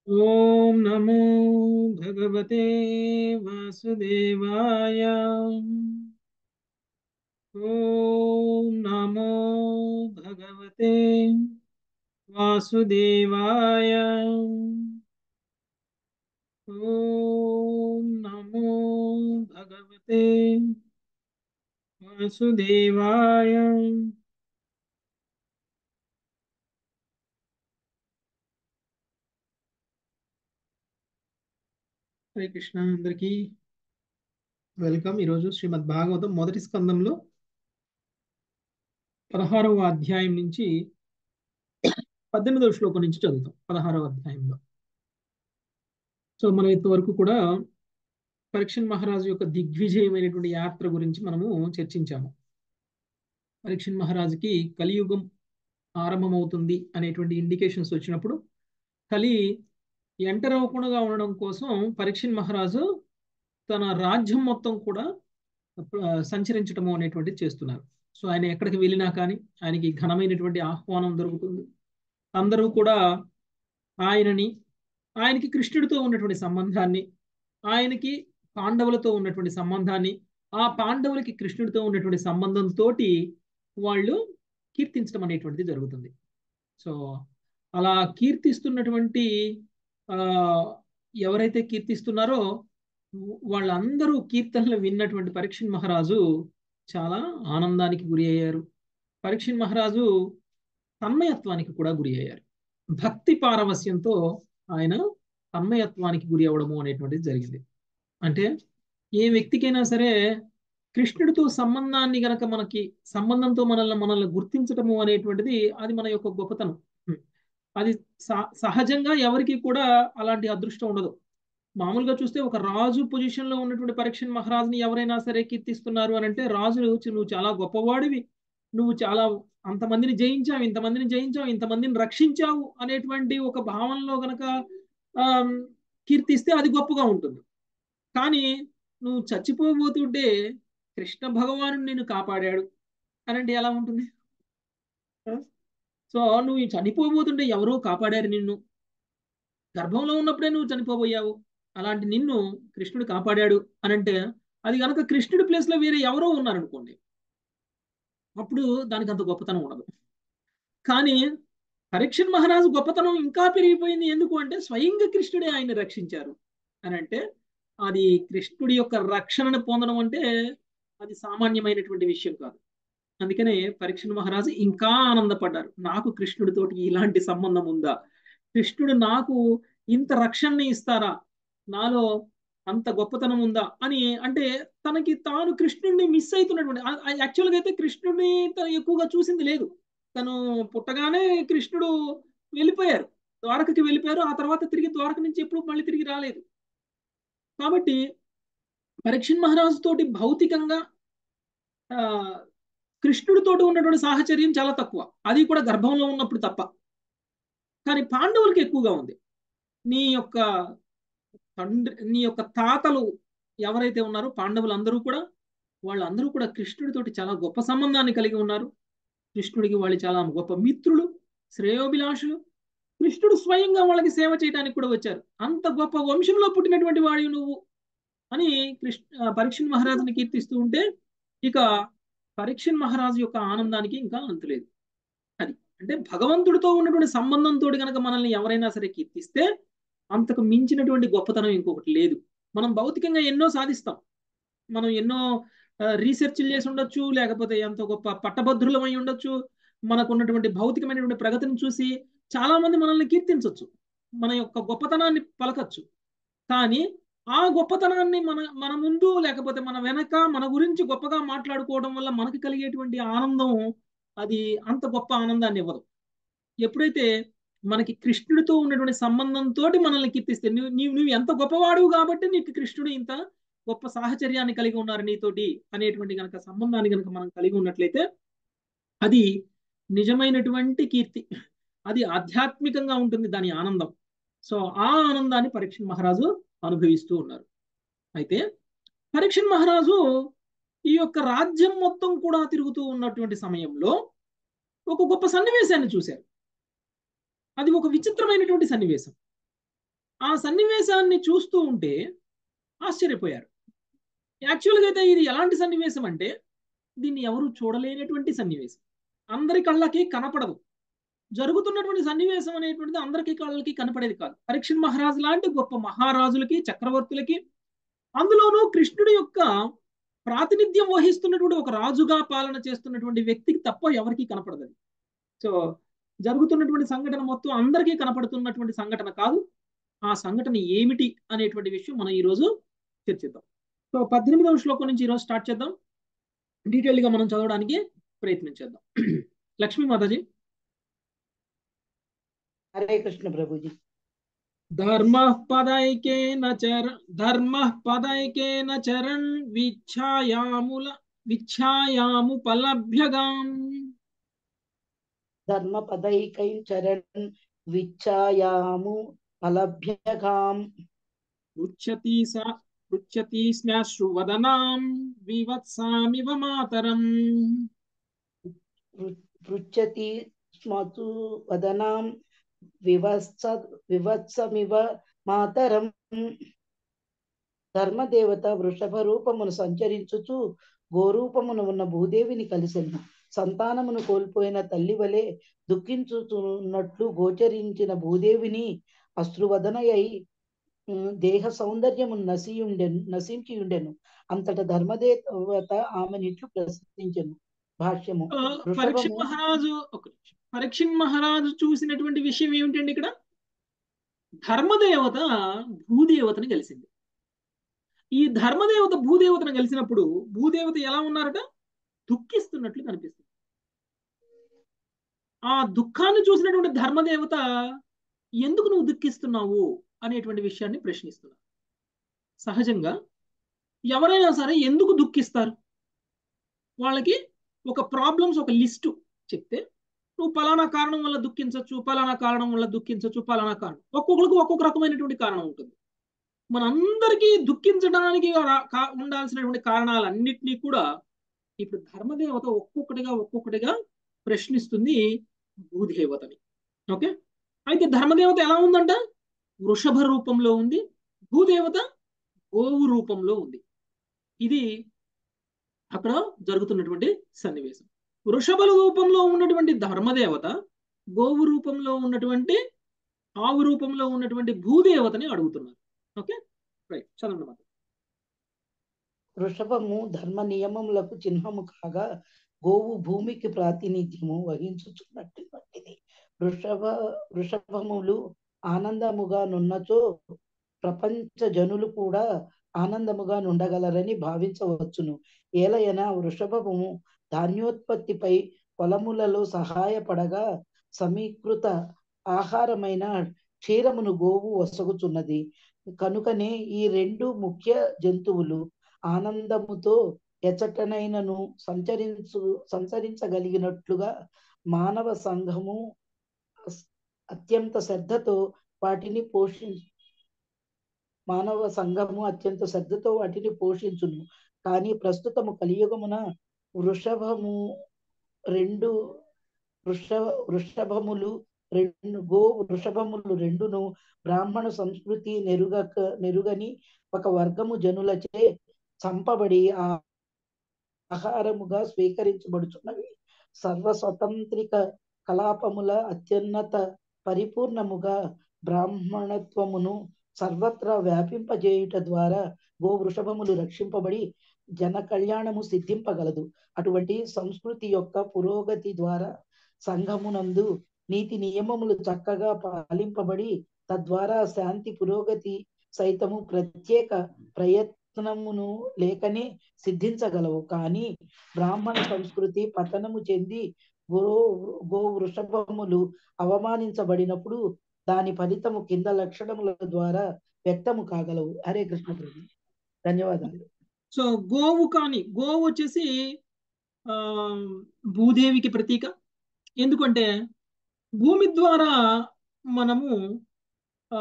ఓం నమో భగవతే వాసుదేవాయ ఓం నమో భగవతే వాసుదేవాయ ఓం నమో భగవతే వాసుదేవాయ హరే కృష్ణ అందరికీ వెల్కమ్ ఈరోజు శ్రీమద్ భాగవతం మొదటి స్కందంలో పదహారవ అధ్యాయం నుంచి పద్దెనిమిదవ శ్లోకం నుంచి చదువుతాం పదహారవ అధ్యాయంలో సో మనం ఇంతవరకు కూడా పరీక్షన్ మహారాజు యొక్క దిగ్విజయమైనటువంటి యాత్ర గురించి మనము చర్చించాము పరీక్షన్ మహారాజుకి కలియుగం ఆరంభమవుతుంది అనేటువంటి ఇండికేషన్స్ వచ్చినప్పుడు కలి ఎంటర్ అవ్వకుండా ఉండడం కోసం పరీక్షన్ మహారాజు తన రాజ్యం మొత్తం కూడా సంచరించటము అనేటువంటిది చేస్తున్నారు సో ఆయన ఎక్కడికి వెళ్ళినా కానీ ఆయనకి ఘనమైనటువంటి ఆహ్వానం దొరుకుతుంది అందరూ కూడా ఆయనని ఆయనకి కృష్ణుడితో ఉన్నటువంటి సంబంధాన్ని ఆయనకి పాండవులతో ఉన్నటువంటి సంబంధాన్ని ఆ పాండవులకి కృష్ణుడితో ఉన్నటువంటి సంబంధంతో వాళ్ళు కీర్తించడం అనేటువంటిది జరుగుతుంది సో అలా కీర్తిస్తున్నటువంటి ఎవరైతే కీర్తిస్తున్నారో వాళ్ళందరూ కీర్తనలు విన్నటువంటి పరీక్షణ్ మహారాజు చాలా ఆనందానికి గురి అయ్యారు పరీక్షణ్ మహారాజు తన్మయత్వానికి కూడా గురి అయ్యారు భక్తి పారవస్యంతో ఆయన తన్మయత్వానికి గురి అవ్వడము అనేటువంటిది జరిగింది అంటే ఏ వ్యక్తికైనా సరే కృష్ణుడితో సంబంధాన్ని గనక మనకి సంబంధంతో మనల్ని మనల్ని గుర్తించటము అనేటువంటిది అది మన యొక్క గొప్పతనం అది సహజంగా ఎవరికి కూడా అలాంటి అదృష్టం ఉండదు మామూలుగా చూస్తే ఒక రాజు పొజిషన్ లో ఉన్నటువంటి పరీక్షణ్ మహారాజుని ఎవరైనా సరే కీర్తిస్తున్నారు అని అంటే రాజు నువ్వు చాలా గొప్పవాడివి నువ్వు చాలా అంతమందిని జయించావు ఇంతమందిని జయించావు ఇంతమందిని రక్షించావు అనేటువంటి ఒక భావనలో గనక కీర్తిస్తే అది గొప్పగా ఉంటుంది కానీ నువ్వు చచ్చిపోబోతుంటే కృష్ణ భగవాను నేను కాపాడాడు అని అంటే ఎలా ఉంటుంది సో నువ్వు చనిపోబోతుంటే ఎవరో కాపాడారు నిన్ను గర్భంలో ఉన్నప్పుడే నువ్వు చనిపోబోయావు అలాంటి నిన్ను కృష్ణుడు కాపాడాడు అని అంటే అది కనుక కృష్ణుడి ప్లేస్లో వేరే ఎవరో ఉన్నారనుకోండి అప్పుడు దానికి అంత గొప్పతనం ఉండదు కానీ పరీక్షన్ మహారాజు గొప్పతనం ఇంకా పెరిగిపోయింది ఎందుకు అంటే స్వయంగా కృష్ణుడే ఆయన రక్షించారు అని అంటే అది కృష్ణుడి యొక్క రక్షణను పొందడం అంటే అది సామాన్యమైనటువంటి విషయం కాదు అందుకనే పరీక్షణ మహారాజు ఇంకా ఆనందపడ్డారు నాకు కృష్ణుడితోటి ఇలాంటి సంబంధం ఉందా కృష్ణుడు నాకు ఇంత రక్షణని ఇస్తారా నాలో అంత గొప్పతనం ఉందా అని అంటే తనకి తాను కృష్ణుడిని మిస్ అవుతున్నటువంటి యాక్చువల్గా అయితే కృష్ణుడిని తను ఎక్కువగా చూసింది లేదు తను పుట్టగానే కృష్ణుడు వెళ్ళిపోయారు ద్వారకకి వెళ్ళిపోయారు ఆ తర్వాత తిరిగి ద్వారక నుంచి ఎప్పుడు మళ్ళీ తిరిగి రాలేదు కాబట్టి పరీక్షణ్ మహారాజు తోటి భౌతికంగా కృష్ణుడితోటి ఉన్నటువంటి సాహచర్యం చాలా తక్కువ అది కూడా గర్భంలో ఉన్నప్పుడు తప్ప కానీ పాండవులకి ఎక్కువగా ఉంది నీ యొక్క తండ్రి నీ యొక్క తాతలు ఎవరైతే ఉన్నారో పాండవులు అందరూ కూడా వాళ్ళందరూ కూడా కృష్ణుడితోటి చాలా గొప్ప సంబంధాన్ని కలిగి ఉన్నారు కృష్ణుడికి వాళ్ళు చాలా గొప్ప మిత్రులు శ్రేయోభిలాషులు కృష్ణుడు స్వయంగా వాళ్ళకి సేవ చేయడానికి కూడా వచ్చారు అంత గొప్ప వంశంలో పుట్టినటువంటి వాడి నువ్వు అని కృష్ణ పరీక్షణ్ మహారాజుని కీర్తిస్తూ ఉంటే ఇక పరీక్షణ్ మహారాజు యొక్క ఆనందానికి ఇంకా అంతులేదు అది అంటే భగవంతుడితో ఉన్నటువంటి సంబంధంతో గనక మనల్ని ఎవరైనా సరే కీర్తిస్తే అంతకు మించినటువంటి గొప్పతనం ఇంకొకటి లేదు మనం భౌతికంగా ఎన్నో సాధిస్తాం మనం ఎన్నో రీసెర్చ్లు చేసి ఉండొచ్చు లేకపోతే ఎంతో గొప్ప పట్టభద్రులమై ఉండొచ్చు మనకు ఉన్నటువంటి భౌతికమైనటువంటి ప్రగతిని చూసి చాలా మంది మనల్ని కీర్తించవచ్చు మన యొక్క గొప్పతనాన్ని పలకచ్చు కానీ ఆ గొప్పతనాన్ని మన మన ముందు లేకపోతే మన వెనక మన గురించి గొప్పగా మాట్లాడుకోవడం వల్ల మనకి కలిగేటువంటి ఆనందం అది అంత గొప్ప ఆనందాన్ని ఇవ్వదు ఎప్పుడైతే మనకి కృష్ణుడితో ఉన్నటువంటి సంబంధంతో మనల్ని కీర్తిస్తే నువ్వు నీవు నువ్వు ఎంత గొప్పవాడువు కాబట్టి నీకు కృష్ణుడు ఇంత గొప్ప సాహచర్యాన్ని కలిగి ఉన్నారు నీతోటి అనేటువంటి కనుక సంబంధాన్ని కనుక మనం కలిగి ఉన్నట్లయితే అది నిజమైనటువంటి కీర్తి అది ఆధ్యాత్మికంగా ఉంటుంది దాని ఆనందం సో ఆ ఆనందాన్ని పరీక్షణ్ మహారాజు అనుభవిస్తూ ఉన్నారు అయితే పరీక్షణ్ మహారాజు ఈ యొక్క రాజ్యం మొత్తం కూడా తిరుగుతూ ఉన్నటువంటి సమయంలో ఒక గొప్ప సన్నివేశాన్ని చూశారు అది ఒక విచిత్రమైనటువంటి సన్నివేశం ఆ సన్నివేశాన్ని చూస్తూ ఉంటే ఆశ్చర్యపోయారు యాక్చువల్గా అయితే ఇది ఎలాంటి సన్నివేశం అంటే దీన్ని ఎవరు చూడలేనటువంటి సన్నివేశం అందరి కళ్ళకి కనపడదు జరుగుతున్నటువంటి సన్నివేశం అనేటువంటిది అందరికి కళ్ళకి కనపడేది కాదు పరీక్షణ్ మహారాజు లాంటి గొప్ప మహారాజులకి చక్రవర్తులకి అందులోనూ కృష్ణుడి యొక్క ప్రాతినిధ్యం వహిస్తున్నటువంటి ఒక రాజుగా పాలన చేస్తున్నటువంటి వ్యక్తికి తప్ప ఎవరికి కనపడదు సో జరుగుతున్నటువంటి సంఘటన మొత్తం అందరికీ కనపడుతున్నటువంటి సంఘటన కాదు ఆ సంఘటన ఏమిటి అనేటువంటి విషయం మనం ఈరోజు చర్చిద్దాం సో పద్దెనిమిదవ శ్లోకం నుంచి ఈరోజు స్టార్ట్ చేద్దాం డీటెయిల్గా మనం చదవడానికి ప్రయత్నం చేద్దాం లక్ష్మీ మాతాజీ హరే కృష్ణ ప్రభుజీ ధర్మ పదైకేన చర ధర్మ పదైకేన చరణ్ విచ్ఛాయాముల విచ్ఛాయాము పలభ్యగాం ధర్మ పదైకై చరణ్ విచ్ఛాయాము అలభ్యగాం పృచ్చతి సా పృచ్చతి స్మ్యాశ్రువదనాం వివత్సామివ మాతరం పృచ్చతి స్మతు వదనాం వివత్స వివత్సమివ మాతరం ధర్మదేవత వృషభ రూపమును సంచరించుచు గోరూపమును ఉన్న భూదేవిని కలిసెను సంతానమును కోల్పోయిన తల్లి వలె దుఃఖించుతున్నట్లు గోచరించిన భూదేవిని అశ్రువదనయై దేహ సౌందర్యము నసియుండెను నశించి ఉండెను అంతట ధర్మదేవత ఆమెనిట్లు ప్రశ్నించెను భాష్యము పరీక్ష వృషభము మహారాజు ఒక నిమిషం. పరీక్షణ్ మహారాజు చూసినటువంటి విషయం ఏమిటండి ఇక్కడ ధర్మదేవత భూదేవతని కలిసింది ఈ ధర్మదేవత భూదేవతను కలిసినప్పుడు భూదేవత ఎలా ఉన్నారట దుఃఖిస్తున్నట్లు కనిపిస్తుంది ఆ దుఃఖాన్ని చూసినటువంటి ధర్మదేవత ఎందుకు నువ్వు దుఃఖిస్తున్నావు అనేటువంటి విషయాన్ని ప్రశ్నిస్తున్నారు సహజంగా ఎవరైనా సరే ఎందుకు దుఃఖిస్తారు వాళ్ళకి ఒక ప్రాబ్లమ్స్ ఒక లిస్టు చెప్తే నువ్వు పలానా కారణం వల్ల దుఃఖించవచ్చు పలానా కారణం వల్ల దుఃఖించవచ్చు పలానా కారణం ఒక్కొక్కరికి ఒక్కొక్క రకమైనటువంటి కారణం ఉంటుంది మనందరికీ దుఃఖించడానికి రా- కా- ఉండాల్సినటువంటి కారణాలన్నింటినీ కూడా ఇప్పుడు ధర్మదేవత ఒక్కొక్కటిగా ఒక్కొక్కటిగా ప్రశ్నిస్తుంది భూదేవతని ఓకే అయితే ధర్మదేవత ఎలా ఉందంట వృషభ రూపంలో ఉంది భూదేవత గోవు రూపంలో ఉంది ఇది అక్కడ జరుగుతున్నటువంటి సన్నివేశం వృషభ రూపంలో ఉన్నటువంటి ధర్మదేవత గోవు రూపంలో ఉన్నటువంటి ఆవు రూపంలో ఉన్నటువంటి భూదేవతని అడుగుతున్నారు ఓకే రైట్ చదవండి మాత్రం వృషభము ధర్మ నియమములకు చిహ్నము కాగా గోవు భూమికి ప్రాతినిధ్యము వహించుచున్నటువంటిది వృషభ వృషభములు ఆనందముగా నున్నచో ప్రపంచ జనులు కూడా ఆనందముగా నుండగలరని భావించవచ్చును ఏలయన వృషభము ధాన్యోత్పత్తిపై పొలములలో సహాయపడగా సమీకృత ఆహారమైన క్షీరమును గోవు వసగుచున్నది కనుకనే ఈ రెండు ముఖ్య జంతువులు ఆనందముతో ఎచ్చటనైనను సంచరించు సంచరించగలిగినట్లుగా మానవ సంఘము అస్- అత్యంత శ్రద్ధతో వాటిని పోషి మానవ సంఘము అత్యంత శ్రద్ధతో వాటిని పోషించును కానీ ప్రస్తుతము కలియుగమున వృషభము రెండు వృష వృషభములు రెండు గో వృషభములు రెండును బ్రాహ్మణ సంస్కృతి నెరుగక నెరుగని ఒక వర్గము జనులచే చంపబడి ఆ ఆహారముగా స్వీకరించబడుచున్నవి సర్వ స్వతంత్రిక కలాపముల అత్యున్నత పరిపూర్ణముగా బ్రాహ్మణత్వమును సర్వత్రా వ్యాపింపజేయుట ద్వారా గో వృషభములు రక్షింపబడి జన కళ్యాణము సిద్ధింపగలదు అటువంటి సంస్కృతి యొక్క పురోగతి ద్వారా సంఘమునందు నీతి నియమములు చక్కగా పాలింపబడి తద్వారా శాంతి పురోగతి సైతము ప్రత్యేక ప్రయత్నమును లేకనే సిద్ధించగలవు కానీ బ్రాహ్మణ సంస్కృతి పతనము చెంది గో గో వృషభములు అవమానించబడినప్పుడు దాని ఫలితము కింద లక్షణముల ద్వారా వ్యక్తము కాగలవు హరే కృష్ణ ప్రభు ధన్యవాదాలు సో గోవు కానీ గోవు వచ్చేసి ఆ భూదేవికి ప్రతీక ఎందుకంటే భూమి ద్వారా మనము ఆ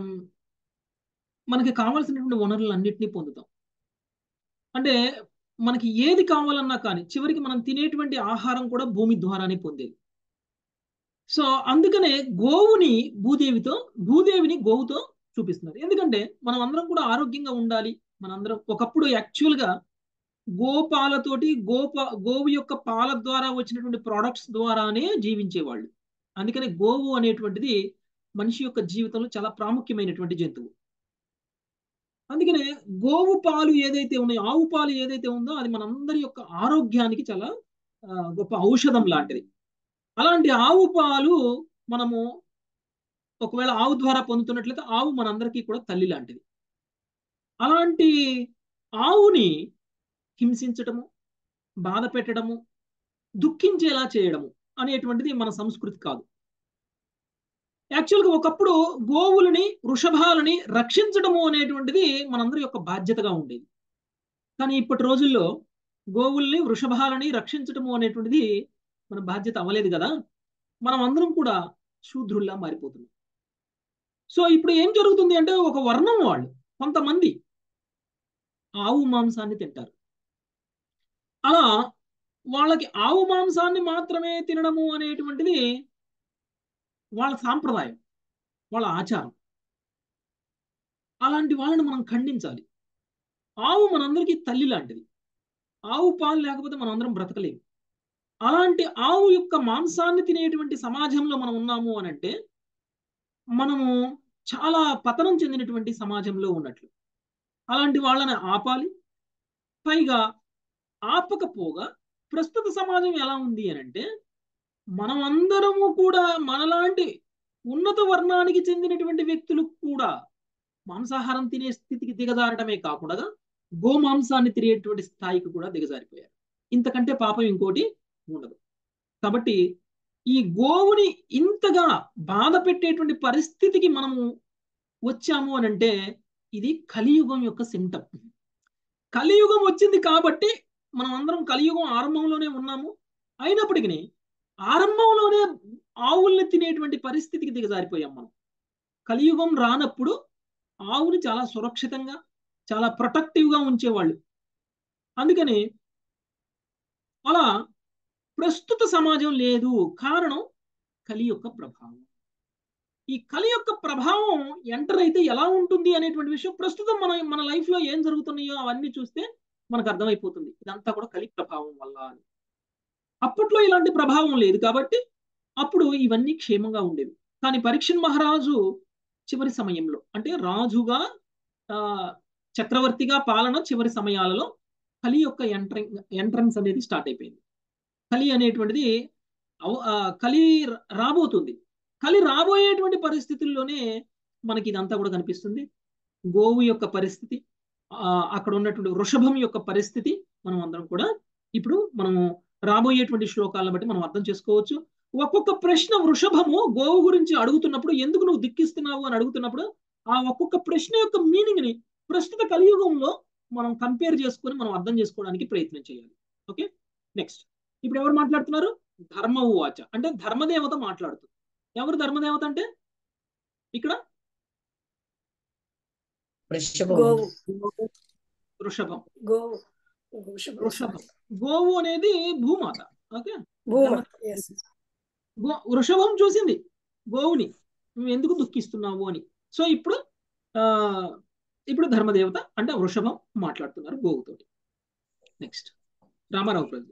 మనకి కావాల్సినటువంటి వనరులన్నింటినీ పొందుతాం అంటే మనకి ఏది కావాలన్నా కానీ చివరికి మనం తినేటువంటి ఆహారం కూడా భూమి ద్వారానే పొందేది సో అందుకనే గోవుని భూదేవితో భూదేవిని గోవుతో చూపిస్తున్నారు ఎందుకంటే మనం అందరం కూడా ఆరోగ్యంగా ఉండాలి మనందరం ఒకప్పుడు యాక్చువల్ గా గోపాలతోటి గోప గోవు యొక్క పాల ద్వారా వచ్చినటువంటి ప్రోడక్ట్స్ ద్వారానే జీవించేవాళ్ళు అందుకని గోవు అనేటువంటిది మనిషి యొక్క జీవితంలో చాలా ప్రాముఖ్యమైనటువంటి జంతువు అందుకనే గోవు పాలు ఏదైతే ఉన్నాయో ఆవు పాలు ఏదైతే ఉందో అది మనందరి యొక్క ఆరోగ్యానికి చాలా ఆ, గొప్ప ఔషధం లాంటిది అలాంటి ఆవు పాలు మనము ఒకవేళ ఆవు ద్వారా పొందుతున్నట్లయితే ఆవు మనందరికీ కూడా తల్లి లాంటిది అలాంటి ఆవుని హింసించటము బాధ పెట్టడము దుఃఖించేలా చేయడము అనేటువంటిది మన సంస్కృతి కాదు యాక్చువల్గా ఒకప్పుడు గోవులని వృషభాలని రక్షించడము అనేటువంటిది మనందరి యొక్క బాధ్యతగా ఉండేది కానీ ఇప్పటి రోజుల్లో గోవుల్ని వృషభాలని రక్షించడము అనేటువంటిది మన బాధ్యత అవ్వలేదు కదా మనం అందరం కూడా శూద్రుల్లా మారిపోతున్నాం సో ఇప్పుడు ఏం జరుగుతుంది అంటే ఒక వర్ణం వాళ్ళు కొంతమంది ఆవు మాంసాన్ని తింటారు అలా వాళ్ళకి ఆవు మాంసాన్ని మాత్రమే తినడము అనేటువంటిది వాళ్ళ సాంప్రదాయం వాళ్ళ ఆచారం అలాంటి వాళ్ళని మనం ఖండించాలి ఆవు మనందరికీ తల్లి లాంటిది ఆవు పాలు లేకపోతే మనం అందరం బ్రతకలేము అలాంటి ఆవు యొక్క మాంసాన్ని తినేటువంటి సమాజంలో మనం ఉన్నాము అని అంటే మనము చాలా పతనం చెందినటువంటి సమాజంలో ఉన్నట్లు అలాంటి వాళ్ళని ఆపాలి పైగా ఆపకపోగా ప్రస్తుత సమాజం ఎలా ఉంది అని అంటే మనం అందరము కూడా మనలాంటి ఉన్నత వర్ణానికి చెందినటువంటి వ్యక్తులు కూడా మాంసాహారం తినే స్థితికి దిగజారటమే కాకుండా గోమాంసాన్ని తినేటువంటి స్థాయికి కూడా దిగజారిపోయారు ఇంతకంటే పాపం ఇంకోటి ఉండదు కాబట్టి ఈ గోవుని ఇంతగా బాధ పెట్టేటువంటి పరిస్థితికి మనము వచ్చాము అని అంటే ఇది కలియుగం యొక్క సిమ్టమ్ కలియుగం వచ్చింది కాబట్టి మనం అందరం కలియుగం ఆరంభంలోనే ఉన్నాము అయినప్పటికీ ఆరంభంలోనే ఆవుల్ని తినేటువంటి పరిస్థితికి దిగజారిపోయాం మనం కలియుగం రానప్పుడు ఆవుని చాలా సురక్షితంగా చాలా ప్రొటెక్టివ్గా ఉంచేవాళ్ళు అందుకని అలా ప్రస్తుత సమాజం లేదు కారణం కలి యొక్క ప్రభావం ఈ కలి యొక్క ప్రభావం ఎంటర్ అయితే ఎలా ఉంటుంది అనేటువంటి విషయం ప్రస్తుతం మన మన లైఫ్ లో ఏం జరుగుతున్నాయో అవన్నీ చూస్తే మనకు అర్థమైపోతుంది ఇదంతా కూడా కలి ప్రభావం వల్ల అని అప్పట్లో ఇలాంటి ప్రభావం లేదు కాబట్టి అప్పుడు ఇవన్నీ క్షేమంగా ఉండేవి కానీ పరీక్షన్ మహారాజు చివరి సమయంలో అంటే రాజుగా ఆ చక్రవర్తిగా పాలన చివరి సమయాలలో కలి యొక్క ఎంట్రింగ్ ఎంట్రన్స్ అనేది స్టార్ట్ అయిపోయింది కలి అనేటువంటిది కలి రాబోతుంది కలి రాబోయేటువంటి పరిస్థితుల్లోనే మనకి ఇదంతా కూడా కనిపిస్తుంది గోవు యొక్క పరిస్థితి అక్కడ ఉన్నటువంటి వృషభం యొక్క పరిస్థితి మనం అందరం కూడా ఇప్పుడు మనము రాబోయేటువంటి శ్లోకాలను బట్టి మనం అర్థం చేసుకోవచ్చు ఒక్కొక్క ప్రశ్న వృషభము గోవు గురించి అడుగుతున్నప్పుడు ఎందుకు నువ్వు దిక్కిస్తున్నావు అని అడుగుతున్నప్పుడు ఆ ఒక్కొక్క ప్రశ్న యొక్క మీనింగ్ ని ప్రస్తుత కలియుగంలో మనం కంపేర్ చేసుకొని మనం అర్థం చేసుకోవడానికి ప్రయత్నం చేయాలి ఓకే నెక్స్ట్ ఇప్పుడు ఎవరు మాట్లాడుతున్నారు ధర్మ వాచ అంటే ధర్మదేవత మాట్లాడుతుంది ఎవరు ధర్మదేవత అంటే ఇక్కడ వృషభం వృషభం గోవు అనేది భూమాత ఓకే వృషభం చూసింది గోవుని నువ్వు ఎందుకు దుఃఖిస్తున్నావు అని సో ఇప్పుడు ఆ ఇప్పుడు ధర్మదేవత అంటే వృషభం మాట్లాడుతున్నారు గోవుతోటి నెక్స్ట్ రామారావు ప్రజలు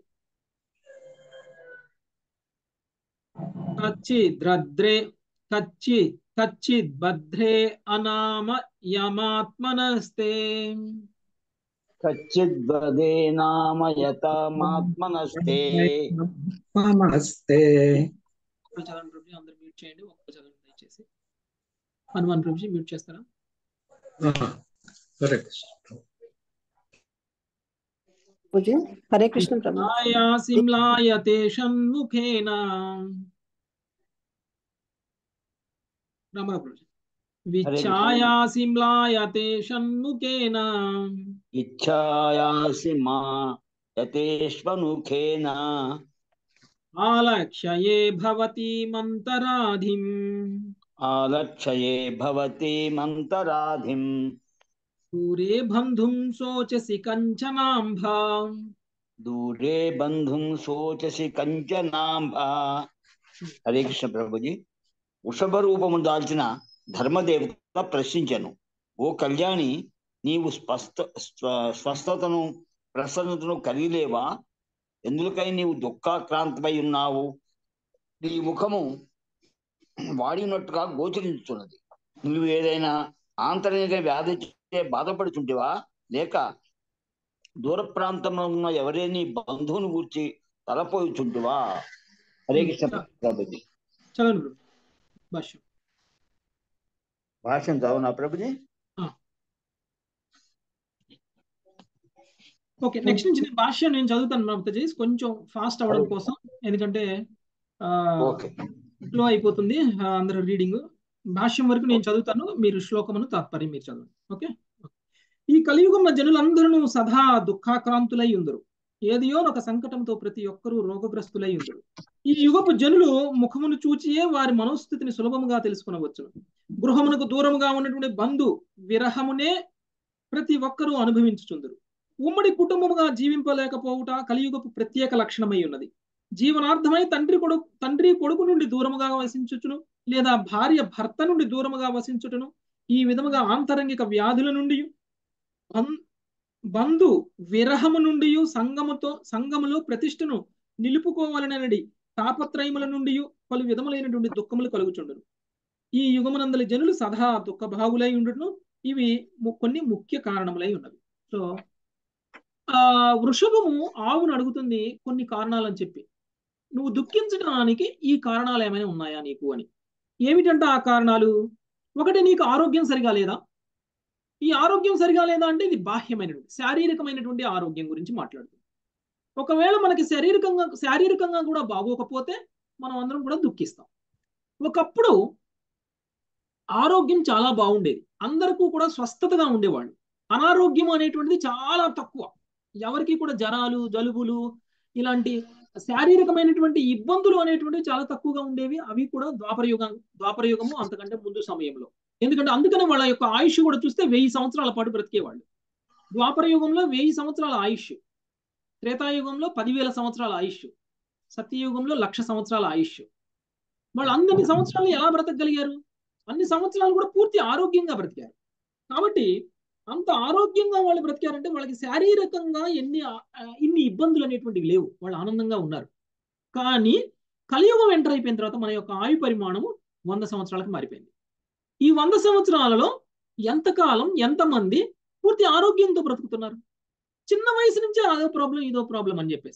కచ్చిద్రద్రే కచ్చి కచ్చిద్ భద్రే అనామ యమాత్మనస్తే కచ్చిద్వదే నామ యతమాత్మనస్తే నమస్తే చదవండి ప్రభు అందరు మ్యూట్ చేయండి ఒక్క చదవండి దయచేసి హనుమాన్ ప్రభు మ్యూట్ చేస్తారా హరే హరే కృష్ణ ప్రభు సిమ్లాయతే షణ్ముఖేన రామారావు ప్రభు విచ్ఛాయాసిమ్లాయతే షణ్ముఖేన ఇచ్ఛాయాసి మా యతేష్వముఖేన ఆలక్ష్యే భవతి మంతరాధిం ఆలక్ష్యే భవతి మంతరాధిం దూరే బంధుం శోచసి కంచనాంభా దూరే బంధుం శోచసి కంచనాంబ హరే కృష్ణ ప్రభుజీ వృషభ రూపము దాల్చిన ధర్మదేవత ప్రశ్నించను ఓ కళ్యాణి నీవు స్పష్ట స్వ- స్వస్థతను ప్రసన్నతను కలిగిలేవా ఎందుకై నీవు దుఃఖాక్రాంతమై ఉన్నావు నీ ముఖము వాడినట్టుగా గోచరించుతున్నది నువ్వు ఏదైనా ఆంతరిక వ్యాధి చే బాధపడుతుంటివా లేక దూర ప్రాంతంలో ఉన్న ఎవరే నీ బంధువుని గూర్చి తలపోయిచుంటివా హరే కృష్ణ ప్రభుజీ చదవండి గురు భాష్యం భాషను చదవనా ప్రభుజీ ఓకే నెక్స్ట్ నుంచి నేను భాష్యం నేను చదువుతాను మమత చేసి కొంచెం ఫాస్ట్ అవ్వడం కోసం ఎందుకంటే ఓకే స్లో అయిపోతుంది ఆ, అందరూ రీడింగ్ భాష్యం వరకు నేను చదువుతాను మీరు శ్లోకమును తాత్పర్యం మీరు చదవండి ఓకే ఈ కలియుగం జనులందరూ సదా దుఃఖాక్రాంతులై ఉందరు ఏదియో ఒక సంకటంతో ప్రతి ఒక్కరూ రోగగ్రస్తులై ఉందరు ఈ యుగపు జనులు ముఖమును చూచియే వారి మనోస్థితిని సులభముగా తెలుసుకునవచ్చును గృహమునకు దూరముగా ఉన్నటువంటి బంధు విరహమునే ప్రతి ఒక్కరూ అనుభవించుచుందరు ఉమ్మడి కుటుంబముగా జీవింపలేకపోవుట కలియుగపు ప్రత్యేక లక్షణమై ఉన్నది జీవనార్థమై తండ్రి కొడుకు తండ్రి కొడుకు నుండి దూరముగా వసించుచును లేదా భార్య భర్త నుండి దూరముగా వసించుటను ఈ విధముగా ఆంతరంగిక వ్యాధుల నుండి బం- బంధు విరహము నుండి సంగముతో సంగములో ప్రతిష్టను నిలుపుకోవాలనడి తాపత్రయముల నుండి పలు విధములైనటువంటి దుఃఖములు కలుగుచుండును ఈ యుగమునందలి జనులు సదా దుఃఖభాగులై ఉండును ఇవి ము- కొన్ని ముఖ్య కారణములై ఉన్నవి సో ఆ వృషభము ఆవును అడుగుతుంది కొన్ని కారణాలని చెప్పి నువ్వు దుఃఖించడానికి ఈ కారణాలు ఏమైనా ఉన్నాయా నీకు అని ఏమిటంటే ఆ కారణాలు ఒకటి నీకు ఆరోగ్యం సరిగా లేదా ఈ ఆరోగ్యం సరిగా లేదా అంటే ఇది బాహ్యమైనటువంటి శారీరకమైనటువంటి ఆరోగ్యం గురించి మాట్లాడుతుంది ఒకవేళ మనకి శారీరకంగా శారీరకంగా కూడా బాగోకపోతే మనం అందరం కూడా దుఃఖిస్తాం ఒకప్పుడు ఆరోగ్యం చాలా బాగుండేది అందరికీ కూడా స్వస్థతగా ఉండేవాళ్ళు అనారోగ్యం అనేటువంటిది చాలా తక్కువ ఎవరికి కూడా జ్వరాలు జలుబులు ఇలాంటి శారీరకమైనటువంటి ఇబ్బందులు అనేటువంటివి చాలా తక్కువగా ఉండేవి అవి కూడా ద్వాపరయుగం ద్వాపరయుగము అంతకంటే ముందు సమయంలో ఎందుకంటే అందుకనే వాళ్ళ యొక్క ఆయుష్ కూడా చూస్తే వెయ్యి సంవత్సరాల పాటు బ్రతికేవాళ్ళు ద్వాపరయుగంలో వెయ్యి సంవత్సరాల ఆయుష్ త్రేతాయుగంలో పదివేల సంవత్సరాల ఆయుష్ సత్యయుగంలో లక్ష సంవత్సరాల ఆయుష్ వాళ్ళు అన్ని సంవత్సరాలు ఎలా బ్రతకగలిగారు అన్ని సంవత్సరాలు కూడా పూర్తి ఆరోగ్యంగా బ్రతికారు కాబట్టి అంత ఆరోగ్యంగా వాళ్ళు బ్రతికారంటే వాళ్ళకి శారీరకంగా ఎన్ని ఆ- ఆ, ఇన్ని ఇబ్బందులు అనేటువంటివి లేవు వాళ్ళు ఆనందంగా ఉన్నారు కానీ కలియుగం ఎంటర్ అయిపోయిన తర్వాత మన యొక్క ఆయు పరిమాణము వంద సంవత్సరాలకు మారిపోయింది ఈ వంద సంవత్సరాలలో ఎంతకాలం ఎంతమంది పూర్తి ఆరోగ్యంతో బ్రతుకుతున్నారు చిన్న వయసు నుంచే అదో ప్రాబ్లం ఇదో ప్రాబ్లం అని చెప్పేసి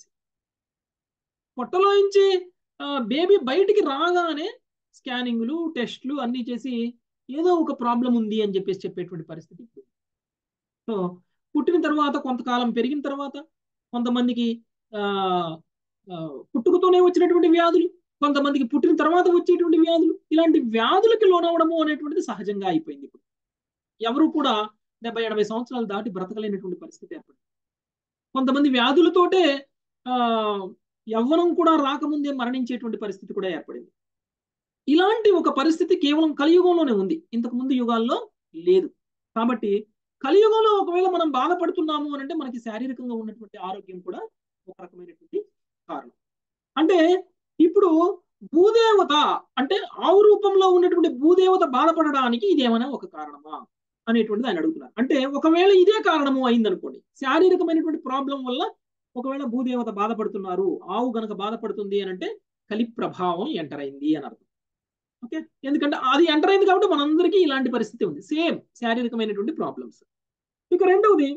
పొట్టలో నుంచి బేబీ బయటికి రాగానే స్కానింగ్లు టెస్ట్లు అన్నీ చేసి ఏదో ఒక ప్రాబ్లం ఉంది అని చెప్పేసి చెప్పేటువంటి పరిస్థితి ఇప్పుడు. సో పుట్టిన తర్వాత కొంతకాలం పెరిగిన తర్వాత కొంతమందికి ఆ ఆ, పుట్టుకతోనే వచ్చినటువంటి వ్యాధులు కొంతమందికి పుట్టిన తర్వాత వచ్చేటువంటి వ్యాధులు ఇలాంటి వ్యాధులకి లోనవడము అనేటువంటిది సహజంగా అయిపోయింది ఇప్పుడు ఎవరు కూడా డెబ్బై ఎనభై సంవత్సరాలు దాటి బ్రతకలేనటువంటి పరిస్థితి ఏర్పడింది కొంతమంది వ్యాధులతోటే ఆ యవ్వనం కూడా రాకముందే మరణించేటువంటి పరిస్థితి కూడా ఏర్పడింది ఇలాంటి ఒక పరిస్థితి కేవలం కలియుగంలోనే ఉంది ఇంతకు ముందు యుగాల్లో లేదు కాబట్టి కలియుగంలో ఒకవేళ మనం బాధపడుతున్నాము అని అంటే మనకి శారీరకంగా ఉన్నటువంటి ఆరోగ్యం కూడా ఒక రకమైనటువంటి కారణం అంటే ఇప్పుడు భూదేవత అంటే ఆవు రూపంలో ఉన్నటువంటి భూదేవత బాధపడడానికి ఇదేమైనా ఒక కారణమా అనేటువంటిది ఆయన అడుగుతున్నారు అంటే ఒకవేళ ఇదే కారణము అయిందనుకోండి శారీరకమైనటువంటి ప్రాబ్లం వల్ల ఒకవేళ భూదేవత బాధపడుతున్నారు ఆవు గనక బాధపడుతుంది అని అంటే కలి ప్రభావం ఎంటర్ అయింది అని అర్థం ఓకే ఎందుకంటే అది ఎంటర్ అయింది కాబట్టి మనందరికీ ఇలాంటి పరిస్థితి ఉంది సేమ్ శారీరకమైనటువంటి ప్రాబ్లమ్స్ ఇక రెండవది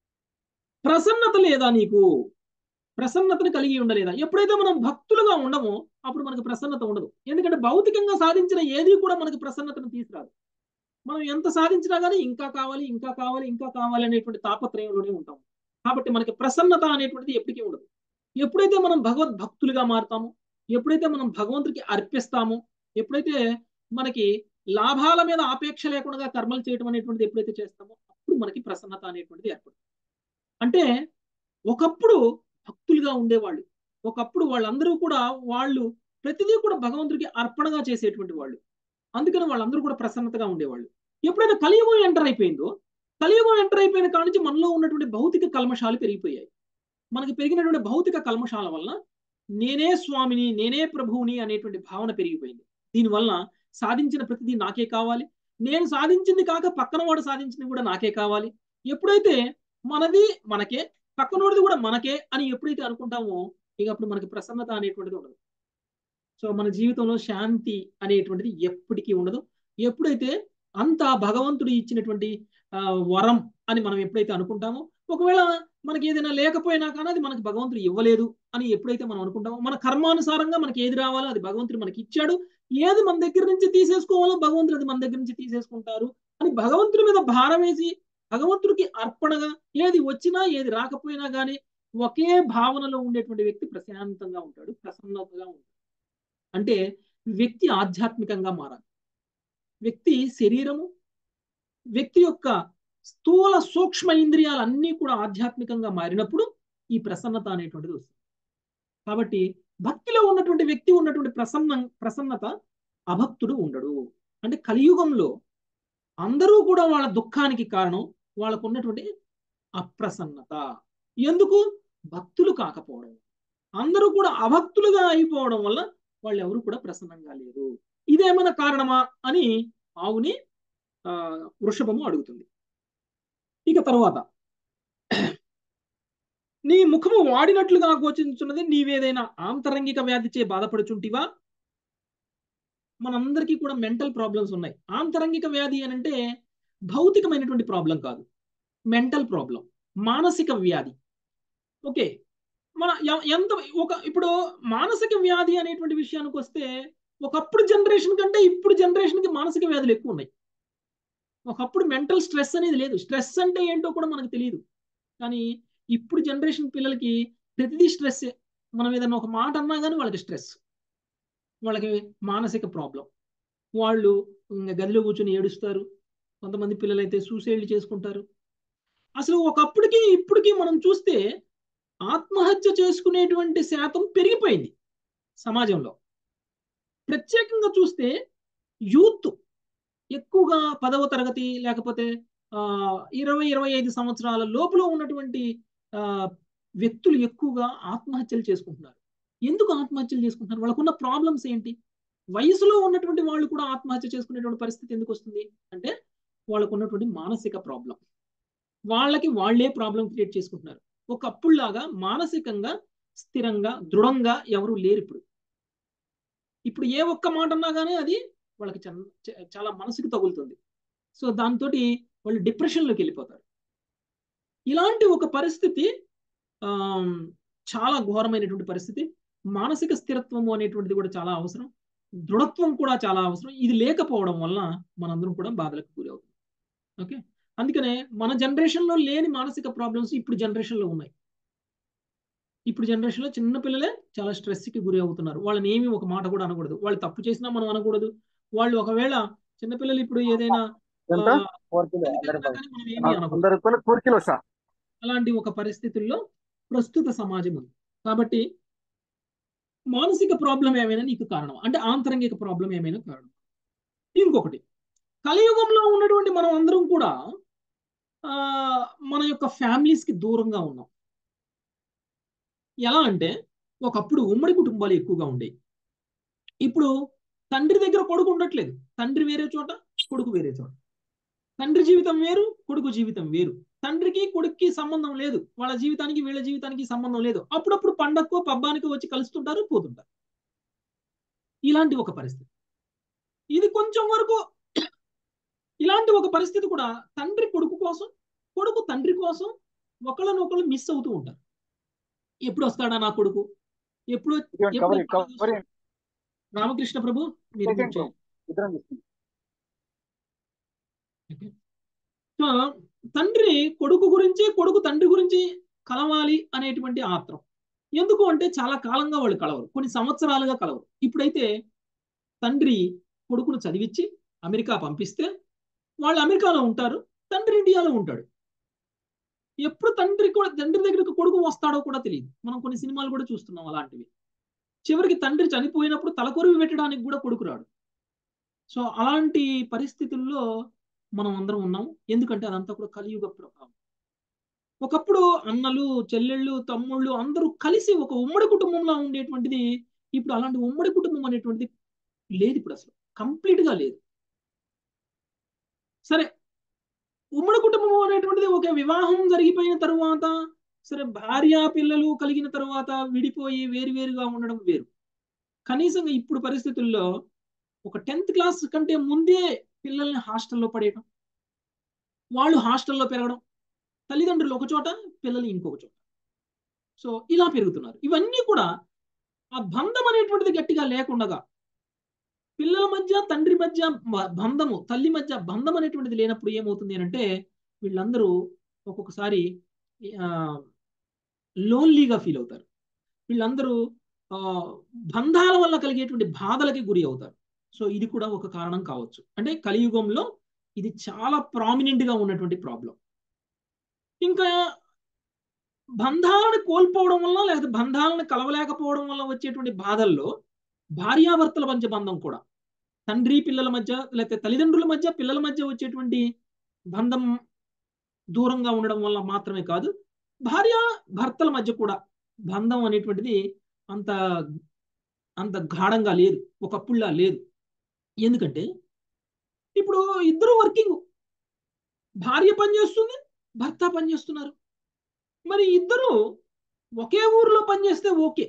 ప్రసన్నత లేదా నీకు ప్రసన్నతను కలిగి ఉండలేదా ఎప్పుడైతే మనం భక్తులుగా ఉండమో అప్పుడు మనకు ప్రసన్నత ఉండదు ఎందుకంటే భౌతికంగా సాధించిన ఏది కూడా మనకు ప్రసన్నతను తీసుకురాదు మనం ఎంత సాధించినా కానీ ఇంకా కావాలి ఇంకా కావాలి ఇంకా కావాలి అనేటువంటి తాపత్రయంలోనే ఉంటాం కాబట్టి మనకి ప్రసన్నత అనేటువంటిది ఎప్పటికీ ఉండదు ఎప్పుడైతే మనం భగవద్ భక్తులుగా మారుతామో ఎప్పుడైతే మనం భగవంతుడికి అర్పిస్తామో ఎప్పుడైతే మనకి లాభాల మీద ఆపేక్ష లేకుండా కర్మలు చేయడం అనేటువంటిది ఎప్పుడైతే చేస్తామో అప్పుడు మనకి ప్రసన్నత అనేటువంటిది ఏర్పడుతుంది అంటే ఒకప్పుడు భక్తులుగా ఉండేవాళ్ళు ఒకప్పుడు వాళ్ళందరూ కూడా వాళ్ళు ప్రతిదీ కూడా భగవంతుడికి అర్పణగా చేసేటువంటి వాళ్ళు అందుకని వాళ్ళందరూ కూడా ప్రసన్నతగా ఉండేవాళ్ళు ఎప్పుడైతే కలియుగం ఎంటర్ అయిపోయిందో కలియుగం ఎంటర్ అయిపోయిన కాడ నుంచి మనలో ఉన్నటువంటి భౌతిక కల్మషాలు పెరిగిపోయాయి మనకి పెరిగినటువంటి భౌతిక కల్మషాల వల్ల నేనే స్వామిని నేనే ప్రభువుని అనేటువంటి భావన పెరిగిపోయింది దీనివల్ల సాధించిన ప్రతిదీ నాకే కావాలి నేను సాధించింది కాక పక్కన వాడు సాధించింది కూడా నాకే కావాలి ఎప్పుడైతే మనది మనకే పక్కనోడిది కూడా మనకే అని ఎప్పుడైతే అనుకుంటామో ఇక అప్పుడు మనకి ప్రసన్నత అనేటువంటిది ఉండదు సో మన జీవితంలో శాంతి అనేటువంటిది ఎప్పటికీ ఉండదు ఎప్పుడైతే అంతా భగవంతుడు ఇచ్చినటువంటి ఆ, వరం అని మనం ఎప్పుడైతే అనుకుంటామో ఒకవేళ మనకి ఏదైనా లేకపోయినా కానీ అది మనకి భగవంతుడు ఇవ్వలేదు అని ఎప్పుడైతే మనం అనుకుంటామో మన కర్మానుసారంగా మనకి ఏది రావాలో అది భగవంతుడు మనకి ఇచ్చాడు ఏది మన దగ్గర నుంచి తీసేసుకోవాలో భగవంతుడు అది మన దగ్గర నుంచి తీసేసుకుంటారు అని భగవంతుడి మీద భారం వేసి భగవంతుడికి అర్పణగా ఏది వచ్చినా ఏది రాకపోయినా కానీ ఒకే భావనలో ఉండేటువంటి వ్యక్తి ప్రశాంతంగా ఉంటాడు ప్రసన్నతగా ఉంటాడు అంటే వ్యక్తి ఆధ్యాత్మికంగా మారాలి వ్యక్తి శరీరము వ్యక్తి యొక్క స్థూల సూక్ష్మ ఇంద్రియాలన్నీ కూడా ఆధ్యాత్మికంగా మారినప్పుడు ఈ ప్రసన్నత అనేటువంటిది వస్తుంది కాబట్టి భక్తిలో ఉన్నటువంటి వ్యక్తి ఉన్నటువంటి ప్రసన్న ప్రసన్నత అభక్తుడు ఉండడు అంటే కలియుగంలో అందరూ కూడా వాళ్ళ దుఃఖానికి కారణం వాళ్ళకు ఉన్నటువంటి అప్రసన్నత ఎందుకు భక్తులు కాకపోవడం అందరూ కూడా అభక్తులుగా అయిపోవడం వల్ల వాళ్ళు ఎవరు కూడా ప్రసన్నంగా లేరు ఇదేమైనా కారణమా అని ఆవుని ఆ, వృషభము అడుగుతుంది ఇక తర్వాత నీ ముఖము వాడినట్లుగా గోచరించున్నది నీవేదైనా ఆంతరంగిక వ్యాధిచే బాధపడుచుంటివా మనందరికీ కూడా మెంటల్ ప్రాబ్లమ్స్ ఉన్నాయి ఆంతరంగిక వ్యాధి అని అంటే భౌతికమైనటువంటి ప్రాబ్లం కాదు మెంటల్ ప్రాబ్లం మానసిక వ్యాధి ఓకే మన ఎ- ఎంత ఒక ఇప్పుడు మానసిక వ్యాధి అనేటువంటి విషయానికి వస్తే ఒకప్పుడు జనరేషన్ కంటే ఇప్పుడు జనరేషన్కి మానసిక వ్యాధులు ఎక్కువ ఉన్నాయి ఒకప్పుడు మెంటల్ స్ట్రెస్ అనేది లేదు స్ట్రెస్ అంటే ఏంటో కూడా మనకు తెలియదు కానీ ఇప్పుడు జనరేషన్ పిల్లలకి ప్రతిదీ స్ట్రెస్ మనం ఏదైనా ఒక మాట అన్నా కానీ వాళ్ళకి స్ట్రెస్ వాళ్ళకి మానసిక ప్రాబ్లం వాళ్ళు ఇంకా గదిలో కూర్చొని ఏడుస్తారు కొంతమంది పిల్లలు అయితే సూసైడ్లు చేసుకుంటారు అసలు ఒకప్పటికి ఇప్పటికి మనం చూస్తే ఆత్మహత్య చేసుకునేటువంటి శాతం పెరిగిపోయింది సమాజంలో ప్రత్యేకంగా చూస్తే యూత్ ఎక్కువగా పదవ తరగతి లేకపోతే ఆ, ఇరవై ఇరవై ఐదు సంవత్సరాల లోపల ఉన్నటువంటి ఆ, వ్యక్తులు ఎక్కువగా ఆత్మహత్యలు చేసుకుంటున్నారు ఎందుకు ఆత్మహత్యలు చేసుకుంటున్నారు వాళ్ళకున్న ప్రాబ్లమ్స్ ఏంటి వయసులో ఉన్నటువంటి వాళ్ళు కూడా ఆత్మహత్య చేసుకునేటువంటి పరిస్థితి ఎందుకు వస్తుంది అంటే వాళ్ళకు ఉన్నటువంటి మానసిక ప్రాబ్లం వాళ్ళకి వాళ్ళే ప్రాబ్లం క్రియేట్ చేసుకుంటున్నారు ఒకప్పుడులాగా మానసికంగా స్థిరంగా దృఢంగా ఎవరు లేరు ఇప్పుడు ఇప్పుడు ఏ ఒక్క మాట అన్నా కానీ అది వాళ్ళకి చన్- చ- చాలా మనసుకు తగులుతుంది సో దాంతో వాళ్ళు డిప్రెషన్లోకి వెళ్ళిపోతారు ఇలాంటి ఒక పరిస్థితి ఆమ్, చాలా ఘోరమైనటువంటి పరిస్థితి మానసిక స్థిరత్వము అనేటువంటిది కూడా చాలా అవసరం దృఢత్వం కూడా చాలా అవసరం ఇది లేకపోవడం వల్ల మనందరం కూడా బాధలకు గురి అవుతుంది ఓకే అందుకనే మన జనరేషన్లో లేని మానసిక ప్రాబ్లమ్స్ ఇప్పుడు జనరేషన్లో ఉన్నాయి ఇప్పుడు జనరేషన్లో చిన్న పిల్లలే చాలా స్ట్రెస్కి గురి అవుతున్నారు వాళ్ళని ఏమీ ఒక మాట కూడా అనకూడదు వాళ్ళు తప్పు చేసినా మనం అనకూడదు వాళ్ళు ఒకవేళ చిన్నపిల్లలు ఇప్పుడు ఏదైనా ఎంత ఆ, ఫోర్ కిలో తల్లి అందరి తిన్నా కానీ మనం ఏమీ అనకూడదు అందరి రూపాయలు ఫోర్ కిలో సార్ అలాంటి ఒక పరిస్థితుల్లో ప్రస్తుత సమాజం ఉంది కాబట్టి మానసిక ప్రాబ్లం ఏమైనా నీకు కారణం అంటే ఆంతరంగిక ప్రాబ్లం ఏమైనా కారణం ఇంకొకటి కలియుగంలో ఉన్నటువంటి మనం అందరం కూడా ఆ, మన యొక్క ఫ్యామిలీస్ కి దూరంగా ఉన్నాం ఎలా అంటే ఒకప్పుడు ఉమ్మడి కుటుంబాలు ఎక్కువగా ఉండేవి ఇప్పుడు తండ్రి దగ్గర కొడుకు ఉండట్లేదు తండ్రి వేరే చోట కొడుకు వేరే చోట తండ్రి జీవితం వేరు కొడుకు జీవితం వేరు తండ్రికి కొడుక్కి సంబంధం లేదు వాళ్ళ జీవితానికి వీళ్ళ జీవితానికి సంబంధం లేదు అప్పుడప్పుడు పండక్కో పబ్బానికి వచ్చి కలుస్తుంటారు పోతుంటారు ఇలాంటి ఒక పరిస్థితి ఇది కొంచెం వరకు ఇలాంటి ఒక పరిస్థితి కూడా తండ్రి కొడుకు కోసం కొడుకు తండ్రి కోసం ఒకళ్ళనొకళ్ళు మిస్ అవుతూ ఉంటారు ఎప్పుడు వస్తాడా నా కొడుకు ఎప్పుడు ఎప్పుడు కవర్ ఈ పండగ కవర్ వస్తుంది? రామకృష్ణ ప్రభు మీరు Second mute చేయండి. ఇద్దరం చూస్తుంది సో తండ్రి కొడుకు గురించి కొడుకు తండ్రి గురించి కలవాలి అనేటువంటి ఆత్రం ఎందుకు అంటే చాలా కాలంగా వాళ్ళు కలవరు కొన్ని సంవత్సరాలుగా కలవరు ఇప్పుడైతే తండ్రి కొడుకును చదివించి అమెరికా పంపిస్తే వాళ్ళు అమెరికాలో ఉంటారు తండ్రి ఇండియాలో ఉంటాడు ఎప్పుడు తండ్రి కూడా తండ్రి దగ్గరకు కొడుకు వస్తాడో కూడా తెలియదు మనం కొన్ని సినిమాలు కూడా చూస్తున్నాం అలాంటివి చివరికి తండ్రి చనిపోయినప్పుడు తలకొరివి పెట్టడానికి కూడా కొడుకు రాడు సో అలాంటి పరిస్థితుల్లో మనం అందరం ఉన్నాం ఎందుకంటే అదంతా కూడా కలియుగ ప్రభావం ఒకప్పుడు అన్నలు చెల్లెళ్ళు తమ్ముళ్ళు అందరూ కలిసి ఒక ఉమ్మడి కుటుంబంలో ఉండేటువంటిది ఇప్పుడు అలాంటి ఉమ్మడి కుటుంబం అనేటువంటిది లేదు ఇప్పుడు అసలు కంప్లీట్ గా లేదు సరే ఉమ్మడి కుటుంబం అనేటువంటిది ఒక వివాహం జరిగిపోయిన తరువాత సరే భార్య పిల్లలు కలిగిన తరువాత విడిపోయి వేరువేరుగా ఉండడం వేరు కనీసంగా ఇప్పుడు పరిస్థితుల్లో ఒక టెన్త్ క్లాస్ కంటే ముందే పిల్లల్ని హాస్టల్లో పడేయడం వాళ్ళు హాస్టల్లో పెరగడం తల్లిదండ్రులు ఒక చోట పిల్లలు ఇంకొక చోట సో ఇలా పెరుగుతున్నారు ఇవన్నీ కూడా ఆ బంధం అనేటువంటిది గట్టిగా లేకుండగా పిల్లల మధ్య తండ్రి మధ్య మ- బంధము తల్లి మధ్య బంధం అనేటువంటిది లేనప్పుడు ఏమవుతుంది అంటే వీళ్ళందరూ ఒక్కొక్కసారి ఆ, లోన్లీగా ఫీల్ అవుతారు వీళ్ళందరూ ఆ, బంధాల వల్ల కలిగేటువంటి బాధలకి గురి అవుతారు సో ఇది కూడా ఒక కారణం కావచ్చు అంటే కలియుగంలో ఇది చాలా ప్రామినెంట్ గా ఉన్నటువంటి ప్రాబ్లం ఇంకా బంధాలను కోల్పోవడం వల్ల లేకపోతే బంధాలను కలవలేకపోవడం వల్ల వచ్చేటువంటి బాధల్లో భార్యాభర్తల మధ్య బంధం కూడా తండ్రి పిల్లల మధ్య లేకపోతే తల్లిదండ్రుల మధ్య పిల్లల మధ్య వచ్చేటువంటి బంధం దూరంగా ఉండడం వల్ల మాత్రమే కాదు భార్య భర్తల మధ్య కూడా బంధం అనేటువంటిది అంత అంత గాఢంగా లేదు ఒకప్పుడులా లేదు ఎందుకంటే ఇప్పుడు ఇద్దరు వర్కింగ్ భార్య పనిచేస్తుంది భర్త పనిచేస్తున్నారు మరి ఇద్దరు ఒకే ఊరిలో పనిచేస్తే ఓకే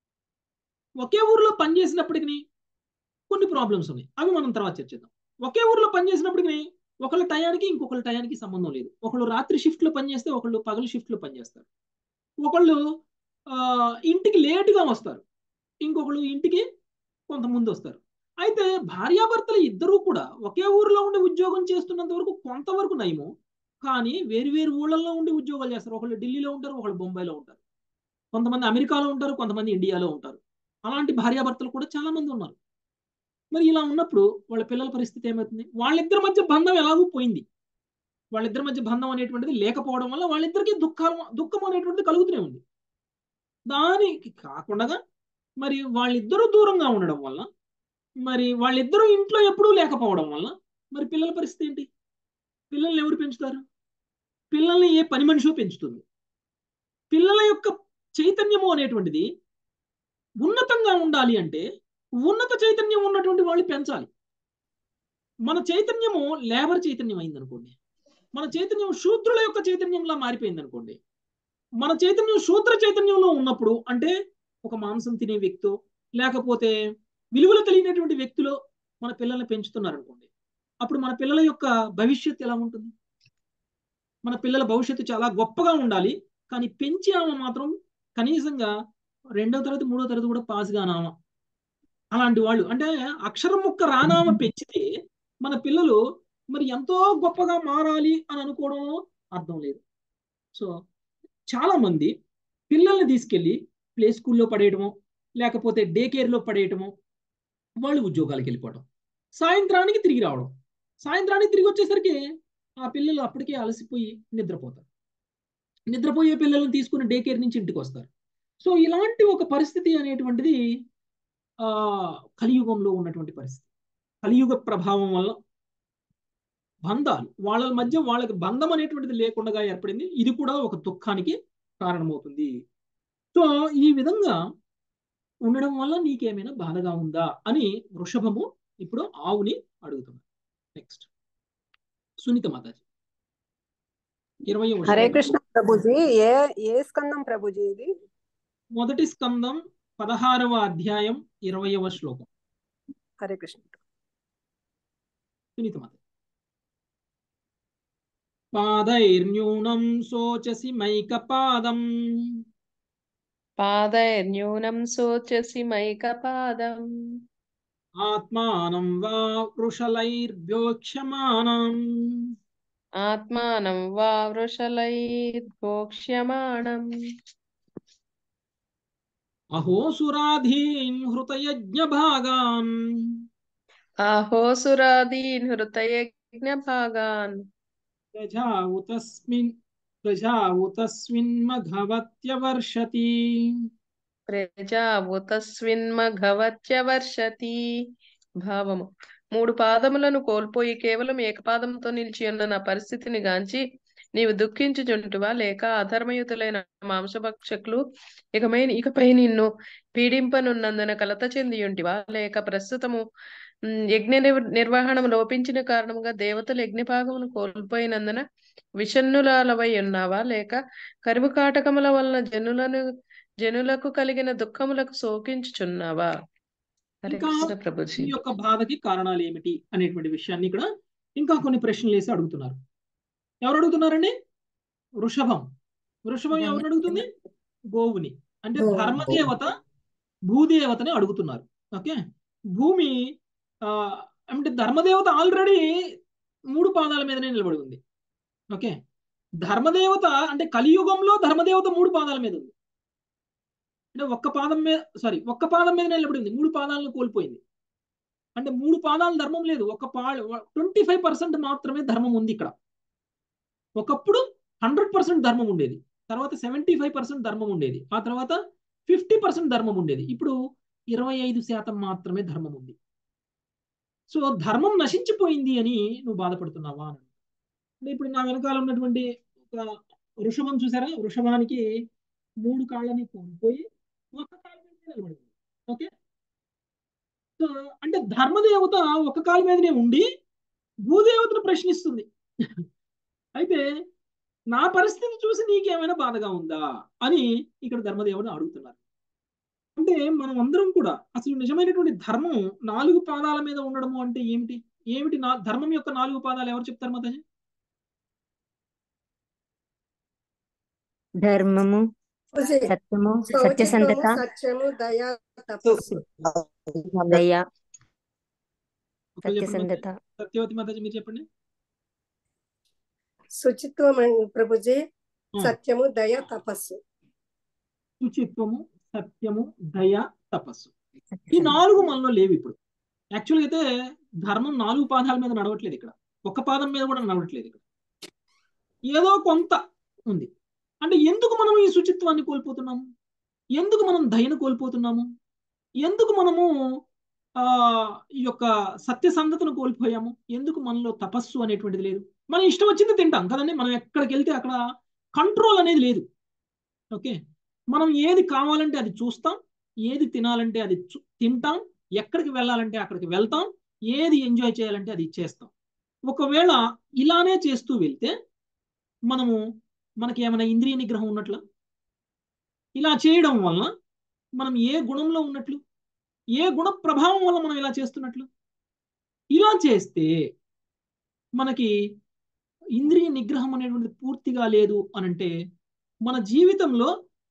ఒకే ఊరిలో పనిచేసినప్పటికీ కొన్ని ప్రాబ్లమ్స్ ఉన్నాయి అవి మనం తర్వాత చర్చిద్దాం ఒకే ఊరిలో పనిచేసినప్పటికీ ఒకళ్ళ టయానికి ఇంకొకళ్ళ టయానికి సంబంధం లేదు ఒకళ్ళు రాత్రి షిఫ్ట్లో పనిచేస్తే ఒకళ్ళు పగలు షిఫ్ట్లో పనిచేస్తారు ఒకళ్ళు ఆ, ఇంటికి లేటుగా వస్తారు ఇంకొకళ్ళు ఇంటికి కొంత ముందు వస్తారు అయితే భార్యాభర్తలు ఇద్దరూ కూడా ఒకే ఊరిలో ఉండి ఉద్యోగం చేస్తున్నంత వరకు కొంతవరకు నయము కానీ వేరు వేరు ఊళ్ళల్లో ఉండి ఉద్యోగాలు చేస్తారు ఒకళ్ళు ఢిల్లీలో ఉంటారు ఒకళ్ళు బొంబాయిలో ఉంటారు కొంతమంది అమెరికాలో ఉంటారు కొంతమంది ఇండియాలో ఉంటారు అలాంటి భార్యాభర్తలు కూడా చాలా మంది ఉన్నారు మరి ఇలా ఉన్నప్పుడు వాళ్ళ పిల్లల పరిస్థితి ఏమవుతుంది వాళ్ళిద్దరి మధ్య బంధం ఎలాగూ పోయింది వాళ్ళిద్దరి మధ్య బంధం అనేటువంటిది లేకపోవడం వల్ల వాళ్ళిద్దరికీ దుఃఖం దుఃఖం అనేటువంటిది కలుగుతూనే ఉంది దానికి కాకుండా మరి వాళ్ళిద్దరూ దూరంగా ఉండడం వల్ల మరి వాళ్ళిద్దరూ ఇంట్లో ఎప్పుడూ లేకపోవడం వల్ల మరి పిల్లల పరిస్థితి ఏంటి పిల్లల్ని ఎవరు పెంచుతారు పిల్లల్ని ఏ పని మనిషో పెంచుతుంది పిల్లల యొక్క చైతన్యము అనేటువంటిది ఉన్నతంగా ఉండాలి అంటే ఉన్నత చైతన్యం ఉన్నటువంటి వాళ్ళు పెంచాలి మన చైతన్యము లేబర్ చైతన్యం అయింది అనుకోండి మన చైతన్యం శూద్రుల యొక్క చైతన్యంలా మారిపోయింది అనుకోండి మన చైతన్యం శూద్ర చైతన్యంలో ఉన్నప్పుడు అంటే ఒక మాంసం తినే వ్యక్తో లేకపోతే విలువలు తెలియనటువంటి వ్యక్తిలో మన పిల్లల్ని పెంచుతున్నారు అనుకోండి అప్పుడు మన పిల్లల యొక్క భవిష్యత్తు ఎలా ఉంటుంది మన పిల్లల భవిష్యత్తు చాలా గొప్పగా ఉండాలి కానీ పెంచి ఆమె మాత్రం కనీసంగా రెండో తరగతి మూడో తరగతి కూడా పాస్ కానామా అలాంటి వాళ్ళు అంటే అక్షరం ముక్క రానామ పెంచితే మన పిల్లలు మరి ఎంతో గొప్పగా మారాలి అని అనుకోవడంలో అర్థం లేదు సో చాలా మంది పిల్లల్ని తీసుకెళ్ళి ప్లే స్కూల్లో పడేయటము లేకపోతే డే కేర్లో పడేయటము వాళ్ళు ఉద్యోగాలకు వెళ్ళిపోవడం సాయంత్రానికి తిరిగి రావడం సాయంత్రానికి తిరిగి వచ్చేసరికి ఆ పిల్లలు అప్పటికే అలసిపోయి నిద్రపోతారు నిద్రపోయే పిల్లల్ని తీసుకుని డే కేర్ నుంచి ఇంటికి వస్తారు సో ఇలాంటి ఒక పరిస్థితి అనేటువంటిది ఆ కలియుగంలో ఉన్నటువంటి పరిస్థితి కలియుగ ప్రభావం వల్ల బంధాలు వాళ్ళ మధ్య వాళ్ళకి బంధం అనేటువంటిది లేకుండా ఏర్పడింది ఇది కూడా ఒక దుఃఖానికి కారణమవుతుంది సో ఈ విధంగా ఉండడం వల్ల నీకేమైనా బాధగా ఉందా అని వృషభము ఇప్పుడు ఆవుని అడుగుతుంది నెక్స్ట్ సునీత మాతాజీ ఇరవై హరే కృష్ణ ప్రభుజీ ఏ ఏ స్కందం ప్రభుజీ ఇది మొదటి స్కందం పదహారవ అధ్యాయం ఇరవయవ శ్లోకం హరే కృష్ణ సునీత మాత పాదైర్న్యూనం శోచసి మైకపాదం పాదైర్న్యూనం శోచసి మైకపాదం ఆత్మానం వా వృషలైర్భ్యోక్ష్యమానం ఆత్మానం వా వృషలైర్ఘోక్ష్యమాణం అహోసురాధీన్ హృతయజ్ఞ భాగాన్ ఆహోసురాదీన్ హృతయజ్ఞభాగాన్ ప్రజావుతస్మిన్ ప్రజావుతస్మిన్మఘవత్యవర్షతి ప్రజావుతస్విన్మఘవత్యవర్షతి భావము మూడు పాదములను కోల్పోయి కేవలం ఏకపాదంతో నిలిచి ఉన్న నా పరిస్థితిని గాంచి నీవు దుఃఖించుచుంటువా లేక అధర్మయుతులైన మాంసభక్షకులు ఇకపై ఇకపై నిన్ను పీడింపనున్నందున కలత చెందియుంటివా లేక ప్రస్తుతము ఉమ్, యజ్ఞ నిర్- నిర్వహణం లోపించిన కారణంగా దేవతలు యజ్ఞభాగమును కోల్పోయినందున విషణ్ణులవై ఉన్నావా లేక కరువు కాటకముల వలన జనులను జనులకు కలిగిన దుఃఖములకు శోకించుచున్నావా హరే ఇంకా కృష్ణ ప్రభుజీ ఈ యొక్క బాధకి కారణాలు ఏమిటి అనేటువంటి విషయాన్ని ఇక్కడ ఇంకా కొన్ని ప్రశ్నలు వేసి అడుగుతున్నారు ఎవరు అడుగుతున్నారండి వృషభం వృషభం ఎవరు అడుగుతుంది గోవుని అంటే గోవు. ధర్మదేవత భూదేవతని అడుగుతున్నారు ఓకే భూమి ఆ అంటే ధర్మదేవత ఆల్రెడీ మూడు పాదాల మీదనే నిలబడి ఉంది ఓకే ధర్మదేవత అంటే కలియుగంలో ధర్మదేవత మూడు పాదాల మీద ఉంది అంటే ఒక్క పాదం మీద సారీ ఒక్క పాదం మీద నిలబడి ఉంది మూడు పాదాలను కోల్పోయింది అంటే మూడు పాదాలు ధర్మం లేదు ఒక పా ట్వంటీ ఫైవ్ పర్సెంట్ మాత్రమే ధర్మం ఉంది ఇక్కడ ఒకప్పుడు హండ్రెడ్ పర్సెంట్ ధర్మం ఉండేది తర్వాత సెవెంటీ ఫైవ్ పర్సెంట్ ధర్మం ఉండేది ఆ తర్వాత ఫిఫ్టీ పర్సెంట్ ధర్మం ఉండేది ఇప్పుడు ఇరవై ఐదు శాతం మాత్రమే ధర్మం ఉంది సో ధర్మం నశించిపోయింది అని నువ్వు బాధపడుతున్నావా అని అంటే ఇప్పుడు నా వెనకాల ఉన్నటువంటి ఒక వృషభం చూసారా వృషభానికి మూడు కాళ్ళని కోల్పోయి ఒక కాళ్ళ మీద నిలబడింది ఓకే సో అంటే ధర్మదేవత ఒక కాళ్ళ మీదనే ఉండి భూదేవతను ప్రశ్నిస్తుంది అయితే నా పరిస్థితి చూసి నీకేమైనా బాధగా ఉందా అని ఇక్కడ ధర్మదేవుడు అడుగుతున్నారు అంటే మనం అందరం కూడా అసలు నిజమైనటువంటి ధర్మం నాలుగు పాదాల మీద ఉండడము అంటే ఏమిటి ఏమిటి నా ధర్మం యొక్క నాలుగు పాదాలు ఎవరు చెప్తారు మాతాజీ ధర్మము సత్యము సత్యసంధత సత్యము దయ తపస్సు దయ ఒకరు చెప్పండి సత్యసంధత మాతాజీ. సత్యవతి మాతాజీ మీరు చెప్పండి శుచిత్వం అన్- ప్రభుజీ ఆ. సత్యము దయ తపస్సు శుచిత్వము సత్యము దయ తపస్సు ఈ నాలుగు మనలో లేవు ఇప్పుడు యాక్చువల్గా అయితే ధర్మం నాలుగు పాదాల మీద నడవట్లేదు ఇక్కడ ఒక పాదం మీద కూడా నడవట్లేదు ఇక్కడ ఏదో కొంత ఉంది అంటే ఎందుకు మనం ఈ శుచిత్వాన్ని కోల్పోతున్నాము ఎందుకు మనం దయను కోల్పోతున్నాము ఎందుకు మనము ఆ ఈ యొక్క సత్యసంధతను కోల్పోయాము ఎందుకు మనలో తపస్సు అనేటువంటిది లేదు మనం ఇష్టం వచ్చింది తింటాం కదండి మనం ఎక్కడికి వెళ్తే అక్కడ కంట్రోల్ అనేది లేదు ఓకే మనం ఏది కావాలంటే అది చూస్తాం ఏది తినాలంటే అది చు- తింటాం ఎక్కడికి వెళ్ళాలంటే అక్కడికి వెళ్తాం ఏది ఎంజాయ్ చేయాలంటే అది చేస్తాం ఒకవేళ ఇలానే చేస్తూ వెళ్తే మనము మనకి ఏమైనా ఇంద్రియ నిగ్రహం ఉన్నట్ల ఇలా చేయడం వలన మనం ఏ గుణంలో ఉన్నట్లు ఏ గుణ ప్రభావం వల్ల మనం ఇలా చేస్తున్నట్లు ఇలా చేస్తే మనకి ఇంద్రియ నిగ్రహం అనేటువంటిది పూర్తిగా లేదు అనంటే మన జీవితంలో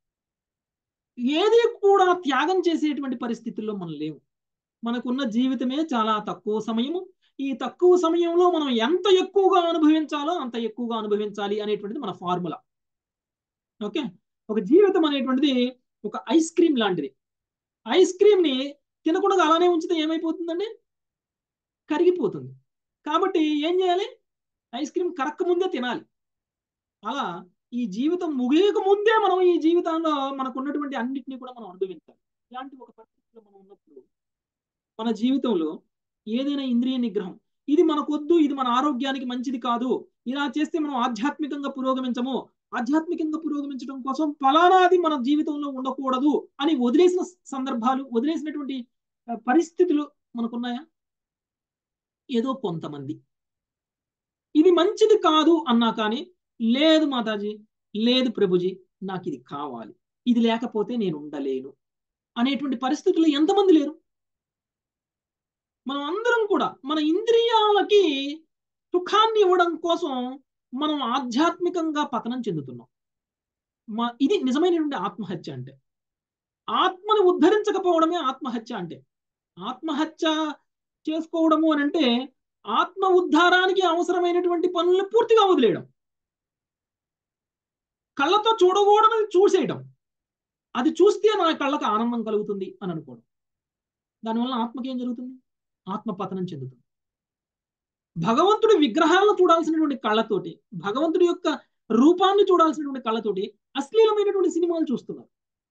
ఏది కూడా త్యాగం చేసేటువంటి పరిస్థితుల్లో మనం లేవు మనకున్న జీవితమే చాలా తక్కువ సమయము ఈ తక్కువ సమయంలో మనం ఎంత ఎక్కువగా అనుభవించాలో అంత ఎక్కువగా అనుభవించాలి అనేటువంటిది మన ఫార్ములా ఓకే ఒక జీవితం అనేటువంటిది ఒక ఐస్ క్రీమ్ లాంటిది ఐస్ క్రీమ్ ని తినకుండా అలానే ఉంచితే ఏమైపోతుందండి కరిగిపోతుంది కాబట్టి ఏం చేయాలి ఐస్ క్రీమ్ కరక్క ముందే తినాలి అలా ఈ జీవితం ముగియక ముందే మనం ఈ జీవితంలో మనకు ఉన్నటువంటి అన్నిటినీ కూడా మనం అనుభవించాలి ఇలాంటి ఒక పరిస్థితిలో మనం ఉన్నప్పుడు మన జీవితంలో ఏదైనా ఇంద్రియ నిగ్రహం ఇది మనకొద్దు ఇది మన ఆరోగ్యానికి మంచిది కాదు ఇలా చేస్తే మనం ఆధ్యాత్మికంగా పురోగమించము ఆధ్యాత్మికంగా పురోగమించడం కోసం ఫలానాది మన జీవితంలో ఉండకూడదు అని వదిలేసిన సందర్భాలు వదిలేసినటువంటి ఆ, పరిస్థితులు మనకున్నాయా ఏదో కొంతమంది ఇది మంచిది కాదు అన్నా కానీ లేదు మాతాజీ లేదు ప్రభుజీ నాకు ఇది కావాలి ఇది లేకపోతే నేను ఉండలేను అనేటువంటి పరిస్థితులు ఎంతమంది లేరు మనం అందరం కూడా మన ఇంద్రియాలకి సుఖాన్ని ఇవ్వడం కోసం మనం ఆధ్యాత్మికంగా పతనం చెందుతున్నాం మా ఇది నిజమైనటువంటి ఆత్మహత్య అంటే ఆత్మని ఉద్ధరించకపోవడమే ఆత్మహత్య అంటే ఆత్మహత్య చేసుకోవడము అని అంటే ఆత్మ ఉద్ధారానికి అవసరమైనటువంటి పనులను పూర్తిగా వదిలేయడం కళ్ళతో చూడకూడదని చూసేయడం అది చూస్తే నా కళ్ళకు ఆనందం కలుగుతుంది అని అనుకోవడం దానివల్ల ఆత్మకి ఏం జరుగుతుంది ఆత్మ పతనం చెందుతుంది భగవంతుడి విగ్రహాలను చూడాల్సినటువంటి కళ్ళతోటి భగవంతుడి యొక్క రూపాన్ని చూడాల్సినటువంటి కళ్ళతోటి అశ్లీలమైనటువంటి సినిమాలు చూస్తున్నారు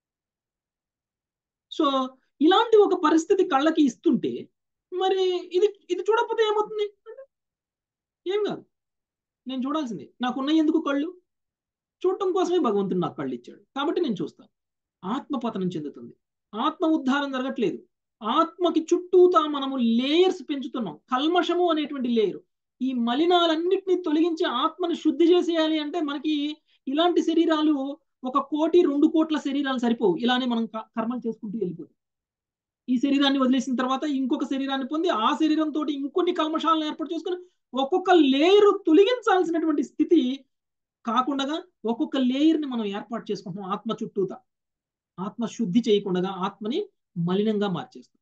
సో ఇలాంటి ఒక పరిస్థితి కళ్ళకి ఇస్తుంటే మరి ఇది ఇది చూడకపోతే ఏమవుతుంది ఏం కాదు నేను చూడాల్సిందే నాకున్న ఎందుకు కళ్ళు చూడటం కోసమే భగవంతుడు నాకు కళ్ళు ఇచ్చాడు కాబట్టి నేను చూస్తాను ఆత్మ పతనం చెందుతుంది ఆత్మ ఉద్ధారం జరగట్లేదు ఆత్మకి చుట్టూతా మనము లేయర్స్ పెంచుతున్నాం కల్మషము అనేటువంటి లేయర్ ఈ మలినాలన్నిటినీ తొలగించి ఆత్మని శుద్ధి చేసేయాలి అంటే మనకి ఇలాంటి శరీరాలు ఒక కోటి రెండు కోట్ల శరీరాలు సరిపోవు ఇలానే మనం క- కర్మలు చేసుకుంటూ వెళ్ళిపోతాం ఈ శరీరాన్ని వదిలేసిన తర్వాత ఇంకొక శరీరాన్ని పొంది ఆ శరీరంతో ఇంకొన్ని కల్మషాలను ఏర్పాటు చేసుకుని ఒక్కొక్క లేయర్ తొలగించాల్సినటువంటి స్థితి కాకుండా ఒక్కొక్క లేయర్ ని మనం ఏర్పాటు చేసుకుంటున్నాం ఆత్మ చుట్టూతా ఆత్మ శుద్ధి చేయకుండా ఆత్మని మలినంగా మార్చేస్తాం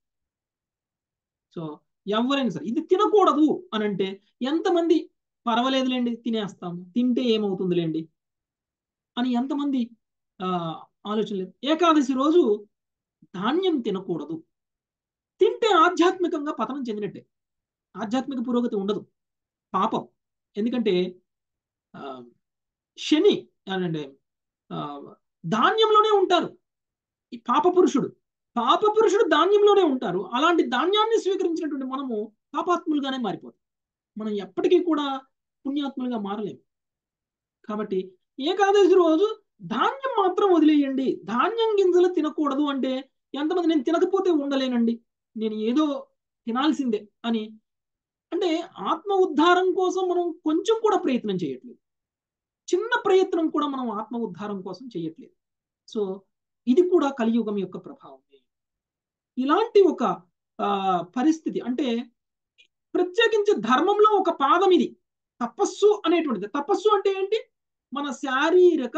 సో ఎవరైనా సరే ఇది తినకూడదు అని అంటే ఎంతమంది పర్వాలేదులేండి తినేస్తాము తింటే ఏమవుతుందిలేండి అని ఎంతమంది ఆ ఆలోచన లేదు ఏకాదశి రోజు ధాన్యం తినకూడదు తింటే ఆధ్యాత్మికంగా పతనం చెందినట్టే ఆధ్యాత్మిక పురోగతి ఉండదు పాపం ఎందుకంటే ఆ, శని అంటే ఆ, ధాన్యంలోనే ఉంటారు ఈ పాప పురుషుడు పాప పురుషుడు ధాన్యంలోనే ఉంటారు అలాంటి ధాన్యాన్ని స్వీకరించినటువంటి మనము పాపాత్ములుగానే మారిపోతాం మనం ఎప్పటికీ కూడా పుణ్యాత్ములుగా మారలేము కాబట్టి ఏకాదశి రోజు ధాన్యం మాత్రం వదిలేయండి ధాన్యం గింజలు తినకూడదు అంటే ఎంతమంది నేను తినకపోతే ఉండలేనండి నేను ఏదో తినాల్సిందే అని అంటే ఆత్మ ఉద్ధారం కోసం మనం కొంచెం కూడా ప్రయత్నం చేయట్లేదు చిన్న ప్రయత్నం కూడా మనం ఆత్మ ఉద్ధారం కోసం చేయట్లేదు సో ఇది కూడా కలియుగం యొక్క ప్రభావం ఇలాంటి ఒక ఆ, పరిస్థితి అంటే ప్రత్యేకించి ధర్మంలో ఒక పాదం ఇది తపస్సు అనేటువంటిది తపస్సు అంటే ఏంటి మన శారీరక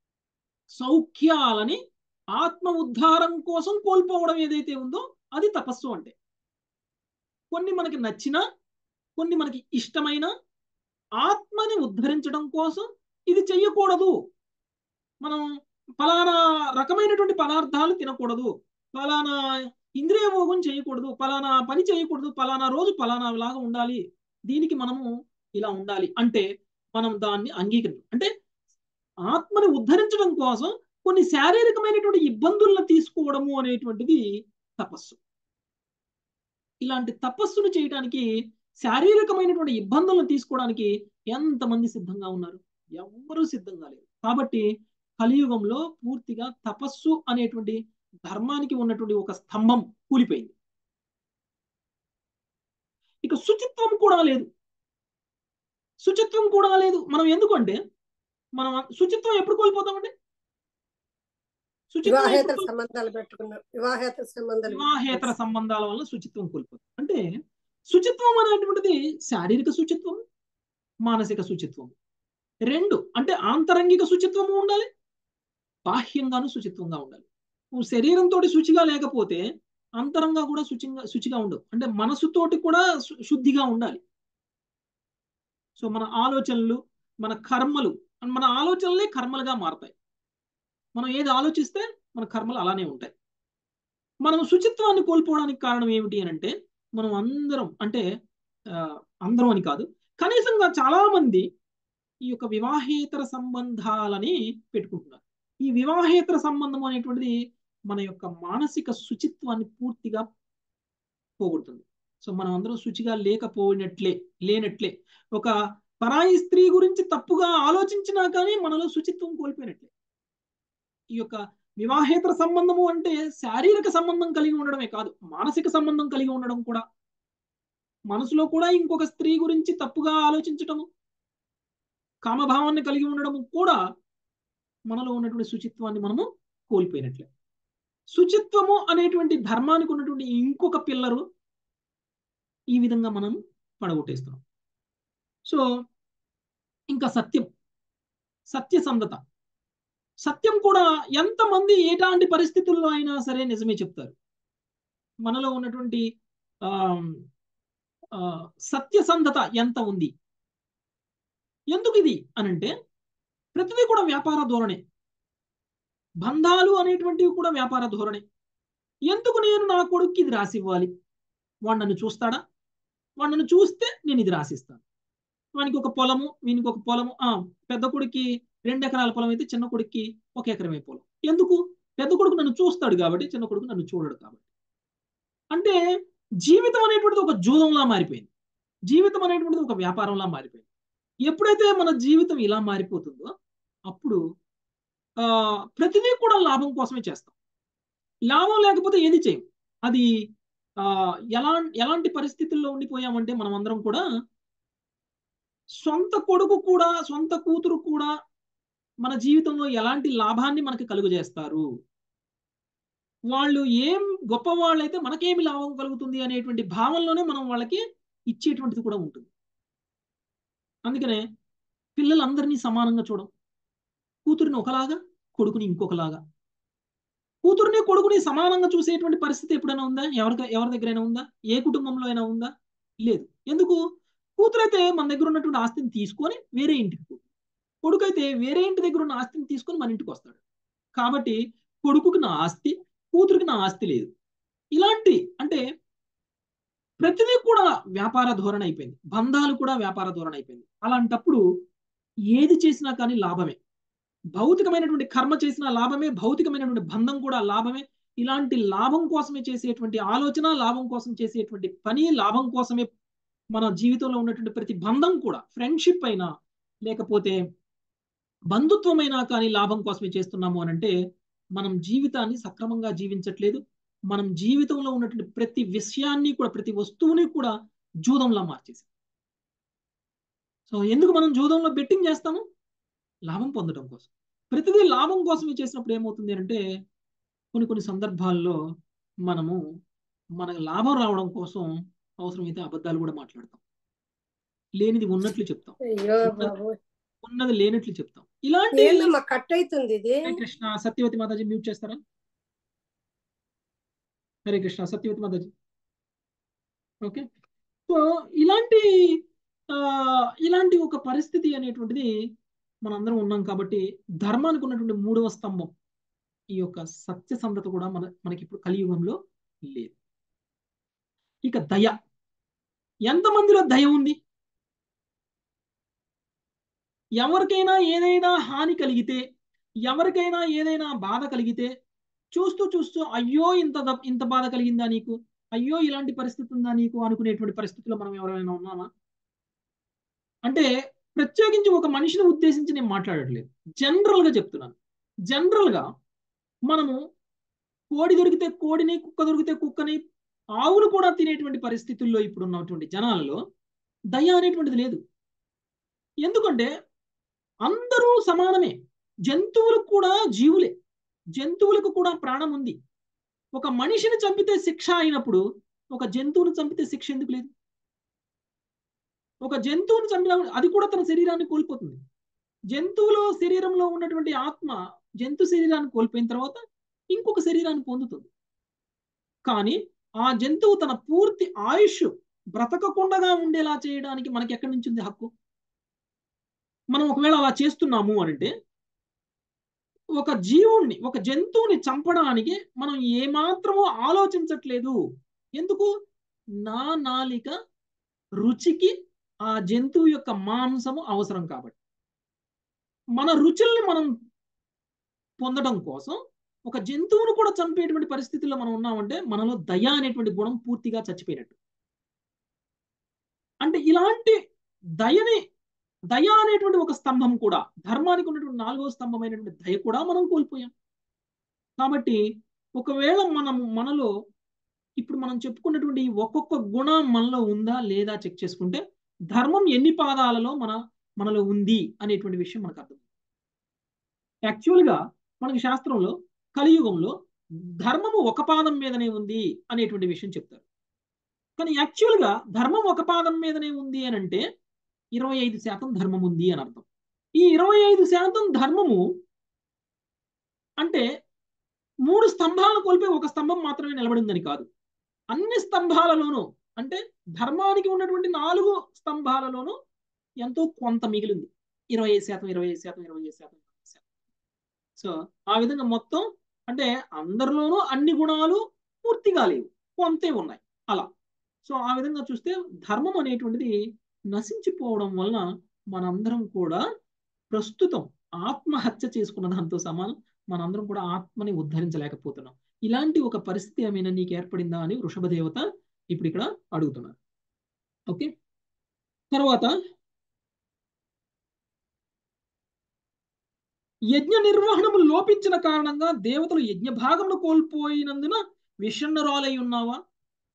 సౌఖ్యాలని ఆత్మ ఉద్ధారం కోసం కోల్పోవడం ఏదైతే ఉందో అది తపస్సు అంటే కొన్ని మనకి నచ్చిన కొన్ని మనకి ఇష్టమైన ఆత్మని ఉద్ధరించడం కోసం ఇది చెయ్యకూడదు మనం ఫలానా రకమైనటువంటి పదార్థాలు తినకూడదు ఫలానా ఇంద్రియ భోగం చేయకూడదు ఫలానా పని చేయకూడదు ఫలానా రోజు ఫలానా లాగా ఉండాలి దీనికి మనము ఇలా ఉండాలి అంటే మనం దాన్ని అంగీకరించం అంటే ఆత్మని ఉద్ధరించడం కోసం కొన్ని శారీరకమైనటువంటి ఇబ్బందులను తీసుకోవడము అనేటువంటిది తపస్సు ఇలాంటి తపస్సును చేయడానికి శారీరకమైనటువంటి ఇబ్బందులను తీసుకోవడానికి ఎంతమంది సిద్ధంగా ఉన్నారు ఎవ్వరూ సిద్ధంగా లేరు కాబట్టి కలియుగంలో పూర్తిగా తపస్సు అనేటువంటి ధర్మానికి ఉన్నటువంటి ఒక స్తంభం కూలిపోయింది ఇక శుచిత్వం కూడా లేదు శుచిత్వం కూడా లేదు మనం ఎందుకంటే మనం శుచిత్వం ఎప్పుడు కోల్పోతామండి శుచిత్వం వివాహేతర ఎప్పుడు కోల్పోతాం? సంబంధాలు పెట్టుకున్నారు వివాహేతర సంబంధాలు వివాహేతర సంబంధాల వల్ల శుచిత్వం కోల్పోతుంది అంటే శుచిత్వం అనేటువంటిది శారీరక శుచిత్వం మానసిక శుచిత్వం రెండు అంటే ఆంతరంగిక శుచిత్వము ఉండాలి బాహ్యంగాను శుచిత్వంగా ఉండాలి నువ్వు శరీరంతో శుచిగా లేకపోతే అంతరంగా కూడా శుచిగా శుచిగా ఉండవు అంటే మనసుతోటి కూడా శు- శుద్ధిగా ఉండాలి సో మన ఆలోచనలు మన కర్మలు మన ఆలోచనలే కర్మలుగా మారతాయి మనం ఏది ఆలోచిస్తే మన కర్మలు అలానే ఉంటాయి మనం శుచిత్వాన్ని కోల్పోవడానికి కారణం ఏమిటి అని అంటే మనం అందరం అంటే ఆ, అందరం అని కాదు కనీసంగా చాలా మంది ఈ యొక్క వివాహేతర సంబంధాలని పెట్టుకుంటున్నారు ఈ వివాహేతర సంబంధం అనేటువంటిది మన యొక్క మానసిక శుచిత్వాన్ని పూర్తిగా పోగొడుతుంది సో మనం అందరం శుచిగా లేకపోయినట్లే లేనట్లే ఒక పరాయి స్త్రీ గురించి తప్పుగా ఆలోచించినా కానీ మనలో శుచిత్వం కోల్పోయినట్లే ఈ యొక్క వివాహేతర సంబంధము అంటే శారీరక సంబంధం కలిగి ఉండడమే కాదు మానసిక సంబంధం కలిగి ఉండడం కూడా మనసులో కూడా ఇంకొక స్త్రీ గురించి తప్పుగా ఆలోచించటము కామభావాన్ని కలిగి ఉండడము కూడా మనలో ఉన్నటువంటి శుచిత్వాన్ని మనము కోల్పోయినట్లే శుచిత్వము అనేటువంటి ధర్మానికి ఉన్నటువంటి ఇంకొక పిల్లరు ఈ విధంగా మనం పడగొట్టేస్తున్నాం సో ఇంకా సత్యం సత్యసంధత సత్యం కూడా ఎంతమంది ఎలాంటి పరిస్థితుల్లో అయినా సరే నిజమే చెప్తారు మనలో ఉన్నటువంటి ఆ ఆ, సత్యసంధత ఎంత ఉంది ఎందుకు ఇది అనంటే ప్రతిదీ కూడా వ్యాపార ధోరణే బంధాలు అనేటువంటివి కూడా వ్యాపార ధోరణే ఎందుకు నేను నా కొడుక్కి ఇది రాసి ఇవ్వాలి వాడు నన్ను చూస్తాడా వాడు నన్ను చూస్తే నేను ఇది రాసిస్తాను వానికి ఒక పొలము వీనికి ఒక పొలము ఆ పెద్ద కొడుక్కి రెండు ఎకరాల పొలం అయితే చిన్న కొడుక్కి ఒక ఎకరమే పొలం ఎందుకు పెద్ద కొడుకు నన్ను చూస్తాడు కాబట్టి చిన్న కొడుకు నన్ను చూడడు కాబట్టి అంటే జీవితం అనేటువంటిది ఒక జూదంలా మారిపోయింది జీవితం అనేటువంటిది ఒక వ్యాపారంలా మారిపోయింది ఎప్పుడైతే మన జీవితం ఇలా మారిపోతుందో అప్పుడు ఆ ప్రతిదీ కూడా లాభం కోసమే చేస్తాం లాభం లేకపోతే ఏది చేయం అది ఆ ఎలా ఎలాంటి పరిస్థితుల్లో ఉండిపోయామంటే మనం అందరం కూడా సొంత కొడుకు కూడా సొంత కూతురు కూడా మన జీవితంలో ఎలాంటి లాభాన్ని మనకి కలుగజేస్తారు వాళ్ళు ఏం గొప్ప వాళ్ళైతే మనకేమి లాభం కలుగుతుంది అనేటువంటి భావనలోనే మనం వాళ్ళకి ఇచ్చేటువంటిది కూడా ఉంటుంది అందుకనే పిల్లలందరినీ సమానంగా చూడం కూతురిని ఒకలాగా కొడుకుని ఇంకొకలాగా కూతురుని కొడుకుని సమానంగా చూసేటువంటి పరిస్థితి ఎప్పుడైనా ఉందా ఎవరికి ఎవరి దగ్గరైనా ఉందా ఏ కుటుంబంలో అయినా ఉందా లేదు ఎందుకు కూతురైతే మన దగ్గర ఉన్నటువంటి ఆస్తిని తీసుకొని వేరే ఇంటికి పో కొడుకైతే వేరే ఇంటి దగ్గర ఉన్న ఆస్తిని తీసుకొని మన ఇంటికి వస్తాడు కాబట్టి కొడుకుకి నా ఆస్తి కూతురికి నా ఆస్తి లేదు ఇలాంటి అంటే ప్రతిదీ కూడా వ్యాపార ధోరణి అయిపోయింది బంధాలు కూడా వ్యాపార ధోరణి అయిపోయింది అలాంటప్పుడు ఏది చేసినా కానీ లాభమే భౌతికమైనటువంటి కర్మ చేసిన లాభమే భౌతికమైనటువంటి బంధం కూడా లాభమే ఇలాంటి లాభం కోసమే చేసేటువంటి ఆలోచన లాభం కోసం చేసేటువంటి పని లాభం కోసమే మన జీవితంలో ఉన్నటువంటి ప్రతి బంధం కూడా ఫ్రెండ్షిప్ అయినా లేకపోతే బంధుత్వమైనా కానీ లాభం కోసమే చేస్తున్నాము అని అంటే మనం జీవితాన్ని సక్రమంగా జీవించట్లేదు మనం జీవితంలో ఉన్నటువంటి ప్రతి విషయాన్ని కూడా ప్రతి వస్తువుని కూడా జూదంలా మార్చేసాం సో ఎందుకు మనం జూదంలో బెట్టింగ్ చేస్తాము లాభం పొందడం కోసం ప్రతిదీ లాభం కోసమే చేసినప్పుడు ఏమవుతుంది అంటే కొన్ని కొన్ని సందర్భాల్లో మనము మనకు లాభం రావడం కోసం అవసరమైతే అబద్ధాలు కూడా మాట్లాడతాం లేనిది ఉన్నట్లు చెప్తాం అయ్యో ఉన్నది బాబు ఉన్నది లేనట్లు చెప్తాం ఇలాంటి ఏందమ్మా కట్ అవుతుంది ఇది హరే కృష్ణ సత్యవతి మాతాజీ మ్యూట్ చేస్తారా హరే కృష్ణ సత్యవతి మాతాజీ ఓకే సో ఇలాంటి ఆ, ఇలాంటి ఒక పరిస్థితి అనేటువంటిది మనందరం ఉన్నాం కాబట్టి ధర్మానికి ఉన్నటువంటి మూడవ స్తంభం ఈ యొక్క సత్యసంధత కూడా మన మనకి ఇప్పుడు కలియుగంలో లేదు ఇక దయ ఎంతమందిలో దయ ఉంది ఎవరికైనా ఏదైనా హాని కలిగితే ఎవరికైనా ఏదైనా బాధ కలిగితే చూస్తూ చూస్తూ అయ్యో ఇంత ద- ఇంత బాధ కలిగిందా నీకు అయ్యో ఇలాంటి పరిస్థితి ఉందా నీకు అనుకునేటువంటి పరిస్థితిలో మనం ఎవరైనా ఉన్నామా అంటే ప్రత్యేకించి ఒక మనిషిని ఉద్దేశించి నేను మాట్లాడట్లేదు జనరల్ గా చెప్తున్నాను జనరల్ గా మనము కోడి దొరికితే కోడిని కుక్క దొరికితే కుక్కని ఆవులు కూడా తినేటువంటి పరిస్థితుల్లో ఇప్పుడు ఉన్నటువంటి జనాలలో దయ అనేటువంటిది లేదు ఎందుకంటే అందరూ సమానమే జంతువులకు కూడా జీవులే జంతువులకు కూడా ప్రాణం ఉంది ఒక మనిషిని చంపితే శిక్ష అయినప్పుడు ఒక జంతువుని చంపితే శిక్ష ఎందుకు లేదు ఒక జంతువుని చంపిన అది కూడా తన శరీరాన్ని కోల్పోతుంది జంతువులో శరీరంలో ఉన్నటువంటి ఆత్మ జంతు శరీరాన్ని కోల్పోయిన తర్వాత ఇంకొక శరీరాన్ని పొందుతుంది కానీ ఆ జంతువు తన పూర్తి ఆయుష్ బ్రతకకుండగా ఉండేలా చేయడానికి మనకి ఎక్కడి నుంచి ఉంది హక్కు మనం ఒకవేళ అలా చేస్తున్నాము అని అంటే ఒక జీవుణ్ణి ఒక జంతువుని చంపడానికి మనం ఏమాత్రమో ఆలోచించట్లేదు ఎందుకు నా నాలిక రుచికి ఆ జంతువు యొక్క మాంసము అవసరం కాబట్టి మన రుచుల్ని మనం పొందడం కోసం ఒక జంతువును కూడా చంపేటువంటి పరిస్థితుల్లో మనం ఉన్నామంటే మనలో దయ అనేటువంటి గుణం పూర్తిగా చచ్చిపోయినట్టు అంటే ఇలాంటి దయని దయ అనేటువంటి ఒక స్తంభం కూడా ధర్మానికి ఉన్నటువంటి నాలుగవ స్తంభమైనటువంటి దయ కూడా మనం కోల్పోయాం కాబట్టి ఒకవేళ మనం మనలో ఇప్పుడు మనం చెప్పుకున్నటువంటి ఈ ఒక్కొక్క గుణం మనలో ఉందా లేదా చెక్ చేసుకుంటే ధర్మం ఎన్ని పాదాలలో మన మనలో ఉంది అనేటువంటి విషయం మనకు అర్థం యాక్చువల్గా మనకి శాస్త్రంలో కలియుగంలో ధర్మము ఒక పాదం మీదనే ఉంది అనేటువంటి విషయం చెప్తారు కానీ యాక్చువల్గా ధర్మం ఒక పాదం మీదనే ఉంది అని అంటే ఇరవై ఐదు శాతం ధర్మం ఉంది అని అర్థం ఈ ఇరవై ఐదు శాతం ధర్మము అంటే మూడు స్తంభాలను కోల్పోయి ఒక స్తంభం మాత్రమే నిలబడిందని కాదు అన్ని స్తంభాలలోనూ అంటే ధర్మానికి ఉన్నటువంటి నాలుగు స్తంభాలలోనూ ఎంతో కొంత మిగిలింది ఇరవై ఐదు శాతం ఇరవై ఐదు శాతం ఇరవై ఐదు శాతం ఇరవై ఐదు శాతం సో ఆ విధంగా మొత్తం అంటే అందరిలోనూ అన్ని గుణాలు పూర్తిగా లేవు కొంతే ఉన్నాయి అలా సో ఆ విధంగా చూస్తే ధర్మం అనేటువంటిది నశించిపోవడం వలన మనందరం కూడా ప్రస్తుతం ఆత్మహత్య చేసుకున్న దాంతో సమానం మనందరం కూడా ఆత్మని ఉద్ధరించలేకపోతున్నాం ఇలాంటి ఒక పరిస్థితి ఏమైనా నీకు ఏర్పడిందా అని వృషభ దేవత ఇప్పుడు ఇక్కడ అడుగుతున్నారు ఓకే తర్వాత యజ్ఞ నిర్వహణము లోపించిన కారణంగా దేవతలు యజ్ఞ భాగమును కోల్పోయినందున విషణ్ణరాలై ఉన్నావా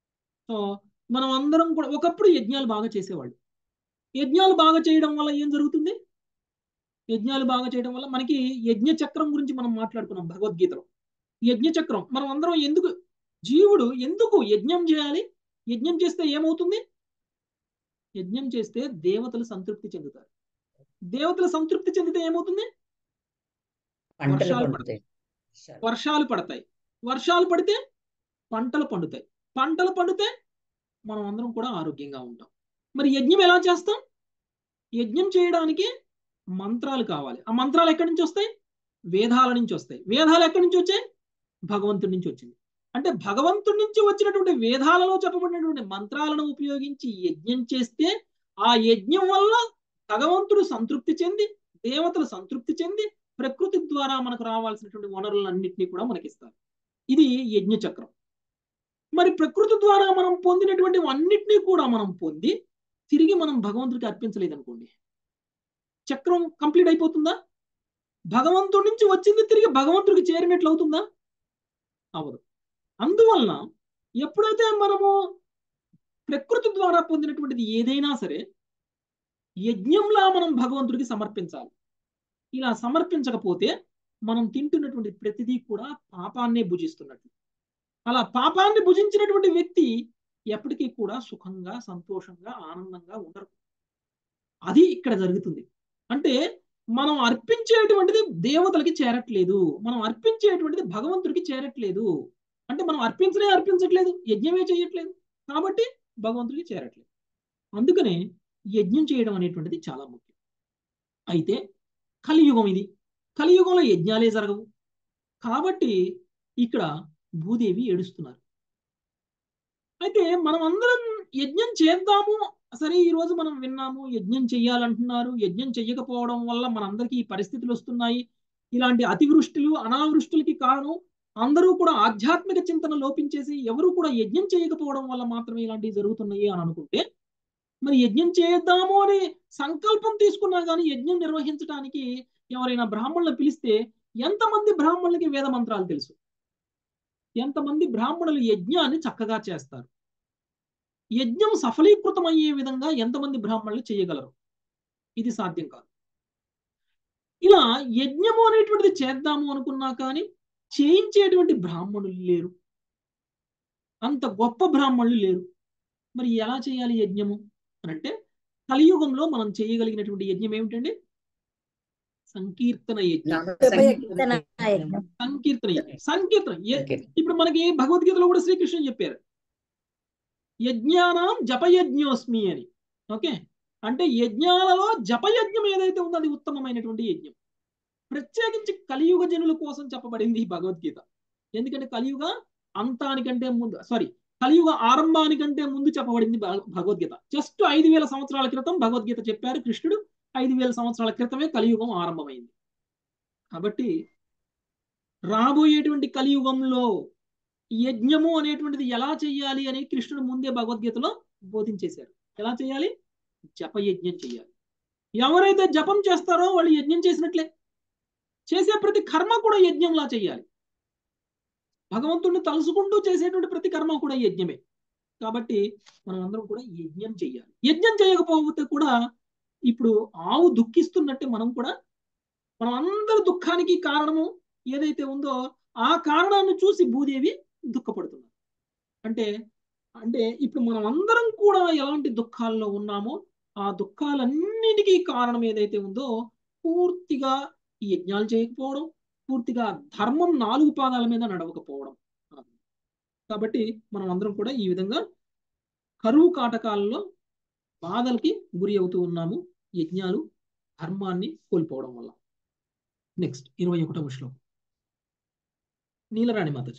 సో మనం అందరం కూడా ఒకప్పుడు యజ్ఞాలు బాగా చేసేవాళ్ళు యజ్ఞాలు బాగా చేయడం వల్ల ఏం జరుగుతుంది యజ్ఞాలు బాగా చేయడం వల్ల మనకి యజ్ఞ చక్రం గురించి మనం మాట్లాడుకున్నాం భగవద్గీతలో యజ్ఞ చక్రం మనం అందరం ఎందుకు జీవుడు ఎందుకు యజ్ఞం చేయాలి యజ్ఞం చేస్తే ఏమవుతుంది యజ్ఞం చేస్తే దేవతలు సంతృప్తి చెందుతారు దేవతలు సంతృప్తి చెందితే ఏమవుతుంది పంటలు వర్షాలు పండుతాయి వర్షాలు పడతాయి వర్షాలు పడితే పంటలు పండుతాయి పంటలు పండితే మనం అందరం కూడా ఆరోగ్యంగా ఉంటాం మరి యజ్ఞం ఎలా చేస్తాం యజ్ఞం చేయడానికి మంత్రాలు కావాలి ఆ మంత్రాలు ఎక్కడి నుంచి వస్తాయి వేదాల నుంచి వస్తాయి వేదాలు ఎక్కడి నుంచి వచ్చాయి భగవంతుడి నుంచి వచ్చింది అంటే భగవంతుడి నుంచి వచ్చినటువంటి వేదాలలో చెప్పబడినటువంటి మంత్రాలను ఉపయోగించి యజ్ఞం చేస్తే ఆ యజ్ఞం వల్ల భగవంతుడు సంతృప్తి చెంది దేవతలు సంతృప్తి చెంది ప్రకృతి ద్వారా మనకు రావాల్సినటువంటి వనరులన్నింటినీ కూడా మనకిస్తారు ఇది యజ్ఞ చక్రం మరి ప్రకృతి ద్వారా మనం పొందినటువంటి అన్నిటినీ కూడా మనం పొంది తిరిగి మనం భగవంతుడికి అర్పించలేదు అనుకోండి చక్రం కంప్లీట్ అయిపోతుందా భగవంతుడి నుంచి వచ్చింది తిరిగి భగవంతుడికి చేరినట్లు అవుతుందా అవదు అందువలన ఎప్పుడైతే మనము ప్రకృతి ద్వారా పొందినటువంటిది ఏదైనా సరే యజ్ఞంలా మనం భగవంతుడికి సమర్పించాలి ఇలా సమర్పించకపోతే మనం తింటున్నటువంటి ప్రతిదీ కూడా పాపాన్నే భుజిస్తున్నట్లు అలా పాపాన్ని భుజించినటువంటి వ్యక్తి ఎప్పటికీ కూడా సుఖంగా సంతోషంగా ఆనందంగా ఉండరు అది ఇక్కడ జరుగుతుంది అంటే మనం అర్పించేటువంటిది దేవతలకి చేరట్లేదు మనం అర్పించేటువంటిది భగవంతుడికి చేరట్లేదు అంటే మనం అర్పించనే అర్పించట్లేదు యజ్ఞమే చేయట్లేదు కాబట్టి భగవంతుడికి చేరట్లేదు అందుకనే యజ్ఞం చేయడం అనేటువంటిది చాలా ముఖ్యం అయితే కలియుగం ఇది కలియుగంలో యజ్ఞాలే జరగవు కాబట్టి ఇక్కడ భూదేవి ఏడుస్తున్నారు అయితే మనం అందరం యజ్ఞం చేద్దాము సరే ఈ రోజు మనం విన్నాము యజ్ఞం చెయ్యాలంటున్నారు యజ్ఞం చెయ్యకపోవడం వల్ల మనందరికీ ఈ పరిస్థితులు వస్తున్నాయి ఇలాంటి అతివృష్టిలు అనావృష్టులకి కారణం అందరూ కూడా ఆధ్యాత్మిక చింతన లోపించేసి ఎవరు కూడా యజ్ఞం చేయకపోవడం వల్ల మాత్రమే ఇలాంటివి జరుగుతున్నాయి అని అనుకుంటే మరి యజ్ఞం చేద్దాము అని సంకల్పం తీసుకున్నా కానీ యజ్ఞం నిర్వహించడానికి ఎవరైనా బ్రాహ్మణులను పిలిస్తే ఎంతమంది బ్రాహ్మణులకి వేద మంత్రాలు తెలుసు ఎంతమంది బ్రాహ్మణులు యజ్ఞాన్ని చక్కగా చేస్తారు యజ్ఞం సఫలీకృతం అయ్యే విధంగా ఎంతమంది బ్రాహ్మణులు చేయగలరు ఇది సాధ్యం కాదు ఇలా యజ్ఞము అనేటువంటిది చేద్దాము అనుకున్నా కానీ చేయించేటువంటి బ్రాహ్మణులు లేరు అంత గొప్ప బ్రాహ్మణులు లేరు మరి ఎలా చేయాలి యజ్ఞము అని అంటే కలియుగంలో మనం చేయగలిగినటువంటి యజ్ఞం ఏమిటండి సంకీర్తన యజ్ఞం సంకీర్తన యజ్ఞం. సంకీర్తన యజ్ఞం సంకీర్తన ఏ- సంకీర్తన. ఇప్పుడు మనకి భగవద్గీతలో కూడా శ్రీకృష్ణ చెప్పారు యజ్ఞానాం జపయజ్ఞోస్మి అని ఓకే అంటే యజ్ఞాలలో జపయజ్ఞం ఏదైతే ఉందో అది ఉత్తమమైనటువంటి యజ్ఞం ప్రత్యేకించి కలియుగ జనుల కోసం చెప్పబడింది ఈ భగవద్గీత ఎందుకంటే కలియుగ అంతానికంటే ముందు సారీ కలియుగ ఆరంభానికంటే ముందు చెప్పబడింది భగ- భగవద్గీత జస్ట్ ఐదు వేల సంవత్సరాల క్రితం భగవద్గీత చెప్పారు కృష్ణుడు ఐదు వేల సంవత్సరాల క్రితమే కలియుగం ఆరంభమైంది కాబట్టి రాబోయేటువంటి కలియుగంలో యజ్ఞము అనేటువంటిది ఎలా చేయాలి అని కృష్ణుడు ముందే భగవద్గీతలో బోధించేశారు ఎలా చేయాలి జపయజ్ఞం చేయాలి ఎవరైతే జపం చేస్తారో వాళ్ళు యజ్ఞం చేసినట్లే చేసే ప్రతి కర్మ కూడా యజ్ఞంలా చేయాలి భగవంతుడిని తలుసుకుంటూ చేసేటువంటి ప్రతి కర్మ కూడా యజ్ఞమే కాబట్టి మనం అందరం కూడా యజ్ఞం చేయాలి యజ్ఞం చేయకపోతే కూడా ఇప్పుడు ఆవు దుఃఖిస్తున్నట్టే మనం కూడా మనం అందరి దుఃఖానికి కారణము ఏదైతే ఉందో ఆ కారణాన్ని చూసి భూదేవి దుఃఖపడుతున్నారు అంటే అంటే ఇప్పుడు మనం అందరం కూడా ఎలాంటి దుఃఖాల్లో ఉన్నామో ఆ దుఃఖాలన్నిటికీ కారణం ఏదైతే ఉందో పూర్తిగా ఈ యజ్ఞాలు చేయకపోవడం పూర్తిగా ధర్మం నాలుగు పాదాల మీద నడవకపోవడం కాబట్టి మనం అందరం కూడా ఈ విధంగా కరువు కాటకాలలో బాధలకి గురి అవుతూ ఉన్నాము యజ్ఞాలు ధర్మాన్ని కోల్పోవడం వల్ల నెక్స్ట్ ఇరవై ఒకటవ శ్లోకం నీలరాణి మాతాజీ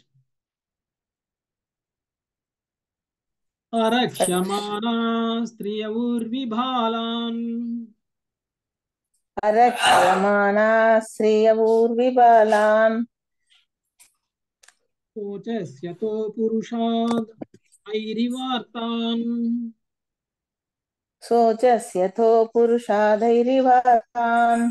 అరక్షమానా స్త్రియౌర్విభాలాన్ అరక్షమాణా శ్రియవూర్విబాలాన్ శోచస్యతో పురుషాద్ ఐరివార్తాన్ శోచస్యథో పురుషాధైరివాతాన్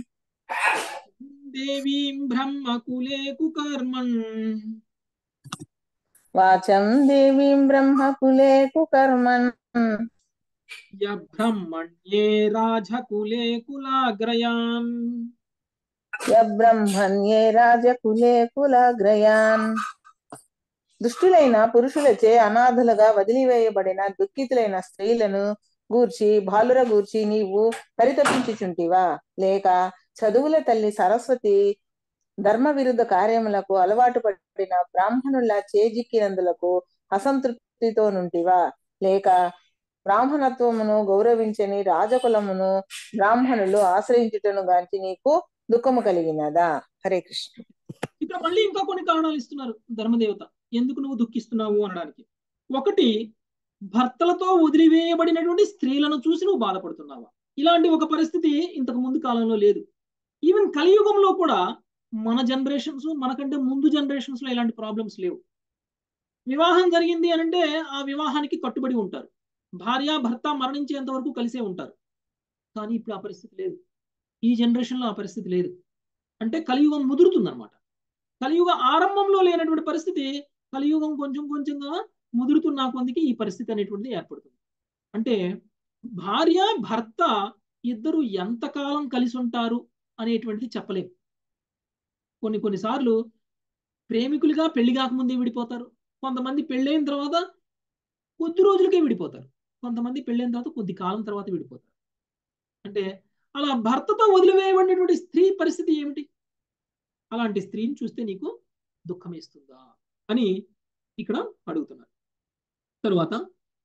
దేవీం బ్రహ్మకులే కుకర్మణ్ వాచం దేవీం బ్రహ్మకులే కుకర్మన్ య బ్రహ్మణ్యే రాజకులే కులాగ్రయాన్ య బ్రహ్మణ్యే రాజకులే కులాగ్రయాన్ దుష్టులైన పురుషులచే అనాథలుగా వదిలివేయబడిన దుఃఖితులైన స్త్రీలను గూర్చి బాలుర గూర్చి నీవు పరితపించుచుంటివా లేక చదువుల తల్లి సరస్వతి ధర్మ విరుద్ధ కార్యములకు అలవాటు పడిన బ్రాహ్మణుల చేజిక్కినందులకు అసంతృప్తితో నుంటివా లేక బ్రాహ్మణత్వమును గౌరవించని రాజకులమును బ్రాహ్మణులు ఆశ్రయించుటను గాంచి నీకు దుఃఖము కలిగినదా హరే కృష్ణ ఇక్కడ మళ్ళీ ఇంకా కొన్ని కారణాలు ఇస్తున్నారు ధర్మదేవత ఎందుకు నువ్వు దుఃఖిస్తున్నావు అనడానికి ఒకటి భర్తలతో వదిలివేయబడినటువంటి స్త్రీలను చూసి నువ్వు బాధపడుతున్నావా ఇలాంటి ఒక పరిస్థితి ఇంతకు ముందు కాలంలో లేదు ఈవెన్ కలియుగంలో కూడా మన జనరేషన్స్ మనకంటే ముందు జనరేషన్స్ లో ఇలాంటి ప్రాబ్లమ్స్ లేవు వివాహం జరిగింది అనంటే ఆ వివాహానికి కట్టుబడి ఉంటారు భార్య భర్త మరణించేంత వరకు కలిసే ఉంటారు కానీ ఇప్పుడు ఆ పరిస్థితి లేదు ఈ జనరేషన్ లో ఆ పరిస్థితి లేదు అంటే కలియుగం ముదురుతుంది అనమాట కలియుగ ఆరంభంలో లేనటువంటి పరిస్థితి కలియుగం కొంచెం కొంచెంగా ముదురుతున్న కొందికి ఈ పరిస్థితి అనేటువంటిది ఏర్పడుతుంది అంటే భార్య భర్త ఇద్దరు ఎంతకాలం కలిసి ఉంటారు అనేటువంటిది చెప్పలేము కొన్ని కొన్నిసార్లు ప్రేమికులుగా పెళ్లి కాకముందే విడిపోతారు కొంతమంది పెళ్ళైన తర్వాత కొద్ది రోజులకే విడిపోతారు కొంతమంది పెళ్ళైన తర్వాత కొద్ది కాలం తర్వాత విడిపోతారు అంటే అలా భర్తతో వదిలివేయబడినటువంటి స్త్రీ పరిస్థితి ఏమిటి అలాంటి స్త్రీని చూస్తే నీకు దుఃఖం వేస్తుందా అని ఇక్కడ అడుగుతున్నారు తరువాత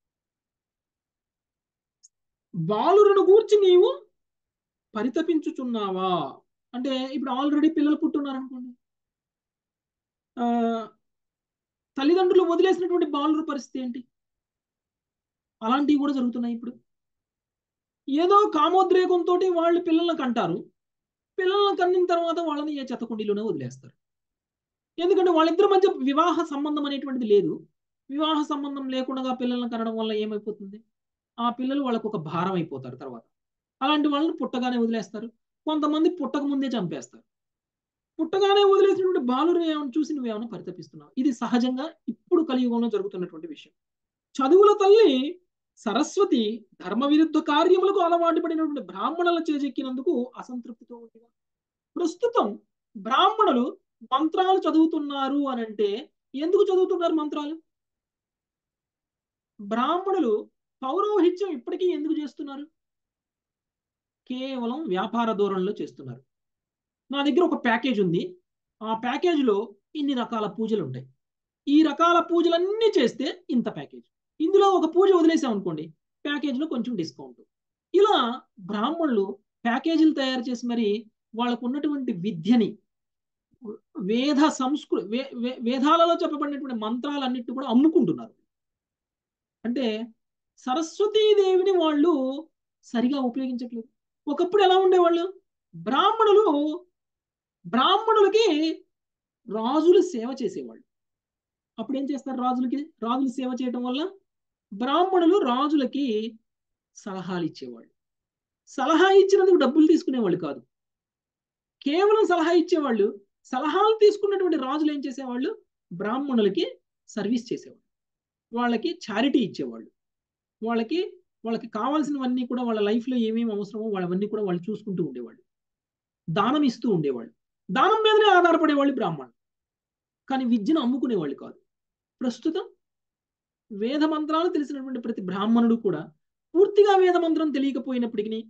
బాలులను గూర్చి నీవు పరితపించుచున్నావా అంటే ఇప్పుడు ఆల్రెడీ పిల్లలు పుట్టున్నారనుకోండి ఆ తల్లిదండ్రులు వదిలేసినటువంటి బాలుర పరిస్థితి ఏంటి అలాంటివి కూడా జరుగుతున్నాయి ఇప్పుడు ఏదో కామోద్రేకంతో వాళ్ళు పిల్లలను కంటారు పిల్లలను కన్నిన తర్వాత వాళ్ళని ఏ చెత్తకుండీలోనే వదిలేస్తారు ఎందుకంటే వాళ్ళిద్దరి మధ్య వివాహ సంబంధం అనేటువంటిది లేదు వివాహ సంబంధం లేకుండా పిల్లలను కనడం వల్ల ఏమైపోతుంది ఆ పిల్లలు వాళ్ళకు ఒక భారం అయిపోతారు తర్వాత అలాంటి వాళ్ళని పుట్టగానే వదిలేస్తారు కొంతమంది పుట్టక ముందే చంపేస్తారు పుట్టగానే వదిలేసినటువంటి బాలురు ఏమైనా చూసి నువ్వేమైనా పరితపిస్తున్నావు ఇది సహజంగా ఇప్పుడు కలియుగంలో జరుగుతున్నటువంటి విషయం చదువుల తల్లి సరస్వతి ధర్మ విరుద్ధ కార్యములకు అలవాటు పడినటువంటి బ్రాహ్మణుల చేజెక్కినందుకు అసంతృప్తితో ఉంది ప్రస్తుతం బ్రాహ్మణులు మంత్రాలు చదువుతున్నారు అని అంటే ఎందుకు చదువుతున్నారు మంత్రాలు బ్రాహ్మణులు పౌరోహిత్యం ఇప్పటికీ ఎందుకు చేస్తున్నారు కేవలం వ్యాపార ధోరణిలో చేస్తున్నారు నా దగ్గర ఒక ప్యాకేజ్ ఉంది ఆ ప్యాకేజీలో ఇన్ని రకాల పూజలు ఉంటాయి ఈ రకాల పూజలన్నీ చేస్తే ఇంత ప్యాకేజ్ ఇందులో ఒక పూజ వదిలేసాం అనుకోండి ప్యాకేజీలో కొంచెం డిస్కౌంట్ ఇలా బ్రాహ్మణులు ప్యాకేజీలు తయారు చేసి మరి వాళ్ళకు ఉన్నటువంటి విద్యని వేద సంస్కృ వే వేదాలలో చెప్పబడినటువంటి మంత్రాలన్నిటి కూడా అమ్ముకుంటున్నారు అంటే సరస్వతీదేవిని వాళ్ళు సరిగా ఉపయోగించట్లేదు ఒకప్పుడు ఎలా ఉండేవాళ్ళు బ్రాహ్మణులు బ్రాహ్మణులకి రాజులు సేవ చేసేవాళ్ళు అప్పుడు ఏం చేస్తారు రాజులకి రాజులు సేవ చేయడం వల్ల బ్రాహ్మణులు రాజులకి సలహాలు ఇచ్చేవాళ్ళు సలహా ఇచ్చినందుకు డబ్బులు తీసుకునేవాళ్ళు కాదు కేవలం సలహా ఇచ్చేవాళ్ళు సలహాలు తీసుకున్నటువంటి రాజులు ఏం చేసేవాళ్ళు బ్రాహ్మణులకి సర్వీస్ చేసేవాళ్ళు వాళ్ళకి చారిటీ ఇచ్చేవాళ్ళు వాళ్ళకి వాళ్ళకి కావాల్సినవన్నీ కూడా వాళ్ళ లైఫ్లో ఏమేమి అవసరమో వాళ్ళవన్నీ కూడా వాళ్ళు చూసుకుంటూ ఉండేవాళ్ళు దానం ఇస్తూ ఉండేవాళ్ళు దానం మీదనే ఆధారపడేవాళ్ళు బ్రాహ్మణులు కానీ విద్యను అమ్ముకునేవాళ్ళు కాదు ప్రస్తుతం వేద మంత్రాలు తెలిసినటువంటి ప్రతి బ్రాహ్మణుడు కూడా పూర్తిగా వేద మంత్రం తెలియకపోయినప్పటికీ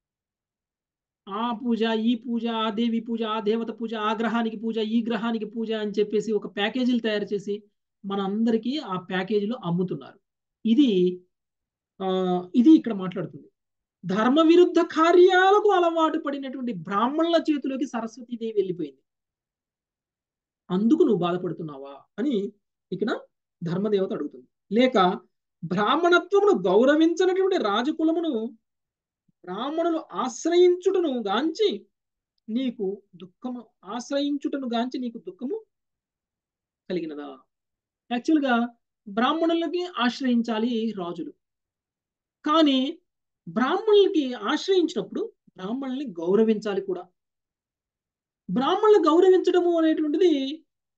ఆ పూజ ఈ పూజ ఆ దేవి పూజ ఆ దేవత పూజ ఆ గ్రహానికి పూజ ఈ గ్రహానికి పూజ అని చెప్పేసి ఒక ప్యాకేజీలు తయారు చేసి మన అందరికీ ఆ ప్యాకేజీలు అమ్ముతున్నారు ఇది ఆ ఇది ఇక్కడ మాట్లాడుతుంది ధర్మ విరుద్ధ కార్యాలకు అలవాటు పడినటువంటి బ్రాహ్మణుల చేతిలోకి సరస్వతీదేవి వెళ్ళిపోయింది అందుకు నువ్వు బాధపడుతున్నావా అని ఇక్కడ ధర్మదేవత అడుగుతుంది లేక బ్రాహ్మణత్వమును గౌరవించినటువంటి రాజకులమును బ్రాహ్మణులు ఆశ్రయించుటను గాంచి నీకు దుఃఖము ఆశ్రయించుటను గాంచి నీకు దుఃఖము కలిగినదా యాక్చువల్గా బ్రాహ్మణులకి ఆశ్రయించాలి రాజులు కానీ బ్రాహ్మణులకి ఆశ్రయించినప్పుడు బ్రాహ్మణుల్ని గౌరవించాలి కూడా బ్రాహ్మణులు గౌరవించడము అనేటువంటిది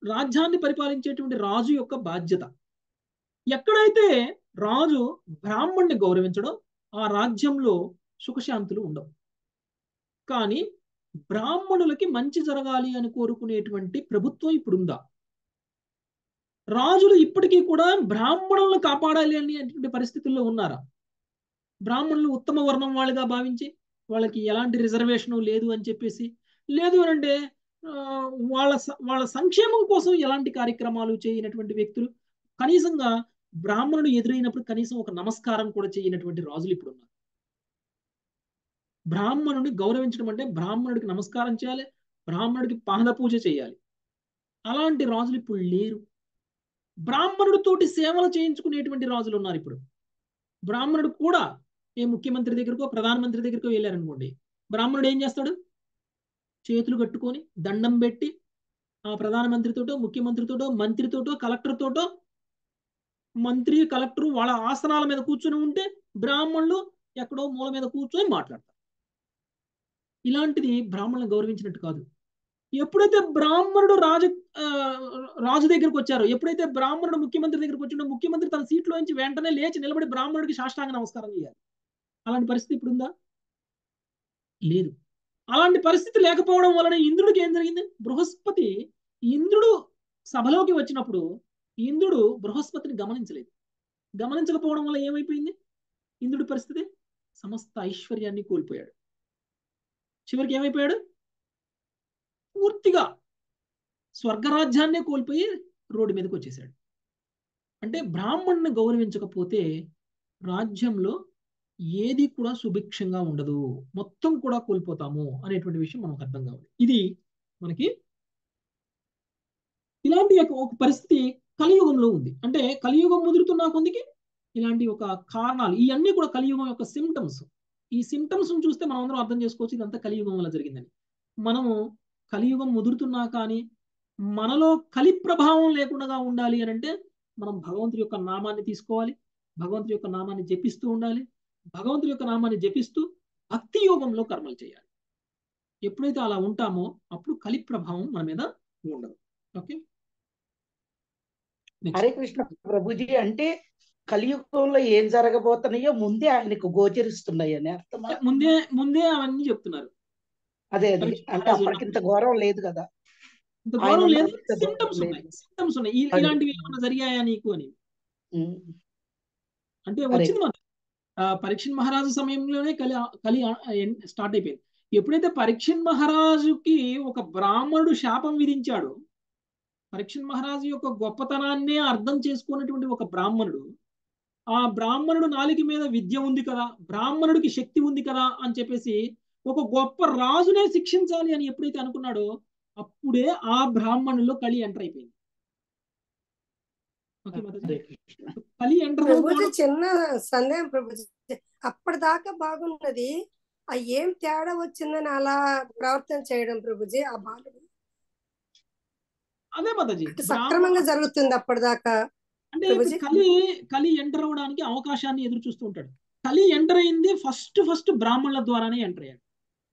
రాజ్యాన్ని పరిపాలించేటువంటి రాజు యొక్క బాధ్యత ఎక్కడైతే రాజు బ్రాహ్మణ్ణి గౌరవించడో ఆ రాజ్యంలో సుఖశాంతులు ఉండవు కానీ బ్రాహ్మణులకి మంచి జరగాలి అని కోరుకునేటువంటి ప్రభుత్వం ఇప్పుడుందా రాజులు ఇప్పటికీ కూడా బ్రాహ్మణులను కాపాడాలి అనేటువంటి పరిస్థితుల్లో ఉన్నారా బ్రాహ్మణులు ఉత్తమ వర్ణం వాళ్ళుగా భావించి వాళ్ళకి ఎలాంటి రిజర్వేషన్ లేదు అని చెప్పేసి లేదు అంటే వాళ్ళ వాళ్ళ సంక్షేమం కోసం ఎలాంటి కార్యక్రమాలు చేయనటువంటి వ్యక్తులు కనీసంగా బ్రాహ్మణుడు ఎదురైనప్పుడు కనీసం ఒక నమస్కారం కూడా చేయనటువంటి రాజులు ఇప్పుడు ఉన్నారు బ్రాహ్మణుడిని గౌరవించడం అంటే బ్రాహ్మణుడికి నమస్కారం చేయాలి బ్రాహ్మణుడికి పాద పూజ చేయాలి అలాంటి రాజులు ఇప్పుడు లేరు బ్రాహ్మణుడితోటి సేవలు చేయించుకునేటువంటి రాజులు ఉన్నారు ఇప్పుడు బ్రాహ్మణుడు కూడా ఏ ముఖ్యమంత్రి దగ్గరకో ప్రధానమంత్రి దగ్గరకో వెళ్ళారనుకోండి బ్రాహ్మణుడు ఏం చేస్తాడు చేతులు కట్టుకొని దండం పెట్టి ఆ ప్రధానమంత్రితోటో ముఖ్యమంత్రితోటో మంత్రితోటో కలెక్టర్తోటో మంత్రి కలెక్టర్ వాళ్ళ ఆసనాల మీద కూర్చొని ఉంటే బ్రాహ్మణులు ఎక్కడో మూల మీద కూర్చొని మాట్లాడతారు ఇలాంటిది బ్రాహ్మణులను గౌరవించినట్టు కాదు ఎప్పుడైతే బ్రాహ్మణుడు రాజు రాజు దగ్గరకు వచ్చారో ఎప్పుడైతే బ్రాహ్మణుడు ముఖ్యమంత్రి దగ్గరకు వచ్చిండో ముఖ్యమంత్రి తన సీట్లో నుంచి వెంటనే లేచి నిలబడి బ్రాహ్మణుడికి సాష్టాంగ నమస్కారం చేయాలి అలాంటి పరిస్థితి ఇప్పుడుందా లేదు అలాంటి పరిస్థితి లేకపోవడం వలన ఇంద్రుడికి ఏం జరిగింది బృహస్పతి ఇంద్రుడు సభలోకి వచ్చినప్పుడు ఇంద్రుడు బృహస్పతిని గమనించలేదు గమనించకపోవడం వల్ల ఏమైపోయింది ఇంద్రుడి పరిస్థితి సమస్త ఐశ్వర్యాన్ని కోల్పోయాడు చివరికి ఏమైపోయాడు పూర్తిగా స్వర్గరాజ్యాన్నే కోల్పోయి రోడ్డు మీదకి వచ్చేసాడు అంటే బ్రాహ్మణ్ణి గౌరవించకపోతే రాజ్యంలో ఏది కూడా సుభిక్షంగా ఉండదు మొత్తం కూడా కోల్పోతాము అనేటువంటి విషయం మనకు అర్థం కావాలి ఇది మనకి ఇలాంటి ఒక పరిస్థితి కలియుగంలో ఉంది అంటే కలియుగం ముదురుతున్న కొందికి ఇలాంటి ఒక కారణాలు ఇవన్నీ కూడా కలియుగం యొక్క సిమ్టమ్స్ ఈ సిమ్టమ్స్ చూస్తే మనం అందరం అర్థం చేసుకోవచ్చు ఇదంతా కలియుగం వల్ల జరిగిందని మనము కలియుగం ముదురుతున్నా కానీ మనలో కలి ప్రభావం లేకుండా ఉండాలి అని అంటే మనం భగవంతుడి యొక్క నామాన్ని తీసుకోవాలి భగవంతుడి యొక్క నామాన్ని జపిస్తూ ఉండాలి భగవంతుడి యొక్క నామాన్ని జపిస్తూ భక్తి యోగంలో కర్మలు చేయాలి ఎప్పుడైతే అలా ఉంటామో అప్పుడు కలి ప్రభావం మన మీద ఉండదు ఓకే హరే కృష్ణ ప్రభుజీ అంటే కలియుగంలో ఏం జరగబోతున్నాయో ముందే ఆయనకు గోచరిస్తున్నాయి అని అర్థమా ముందే ముందే అవన్నీ చెప్తున్నారు అదే అదే అంటే అప్పటికి ఇంత ఘోరం లేదు కదా ఇంత ఘోరం లేదు సిమ్టమ్స్ ఉన్నాయి సిమ్టమ్స్ ఉన్నాయి ఇలాంటివి ఏమైనా జరిగాయా నీకు అని అంటే వచ్చింది మన పరీక్షణ్ మహారాజు సమయంలోనే కలి కలి స్టార్ట్ అయిపోయింది ఎప్పుడైతే పరీక్షణ్ మహారాజుకి ఒక బ్రాహ్మణుడు శాపం విధించాడో పరీక్షణ్ మహారాజు యొక్క గొప్పతనాన్నే అర్థం చేసుకున్నటువంటి ఒక బ్రాహ్మణుడు ఆ బ్రాహ్మణుడు నాలిక మీద విద్య ఉంది కదా బ్రాహ్మణుడికి శక్తి ఉంది కదా అని చెప్పేసి ఒక గొప్ప రాజునే శిక్షించాలి అని ఎప్పుడైతే అనుకున్నాడో అప్పుడే ఆ బ్రాహ్మణుల్లో కలి ఎంటర్ అయిపోయింది కలి ఎంటర్ ప్రభుజీ చిన్న సందేహం ప్రభుజీ అప్పటిదాకా బాగున్నది ఆ ఏం తేడా వచ్చిందని అలా ప్రవర్తన చేయడం ప్రభుజీ ఆ బాలుడు అదే మాతాజీ సక్రమంగా జరుగుతుంది అప్పటిదాకా అంటే కలి కలి ఎంటర్ అవడానికి అవకాశాన్ని ఎదురు చూస్తూ ఉంటాడు కలి ఎంటర్ అయింది ఫస్ట్ ఫస్ట్ బ్రాహ్మణుల ద్వారానే ఎంటర్ అయ్యాడు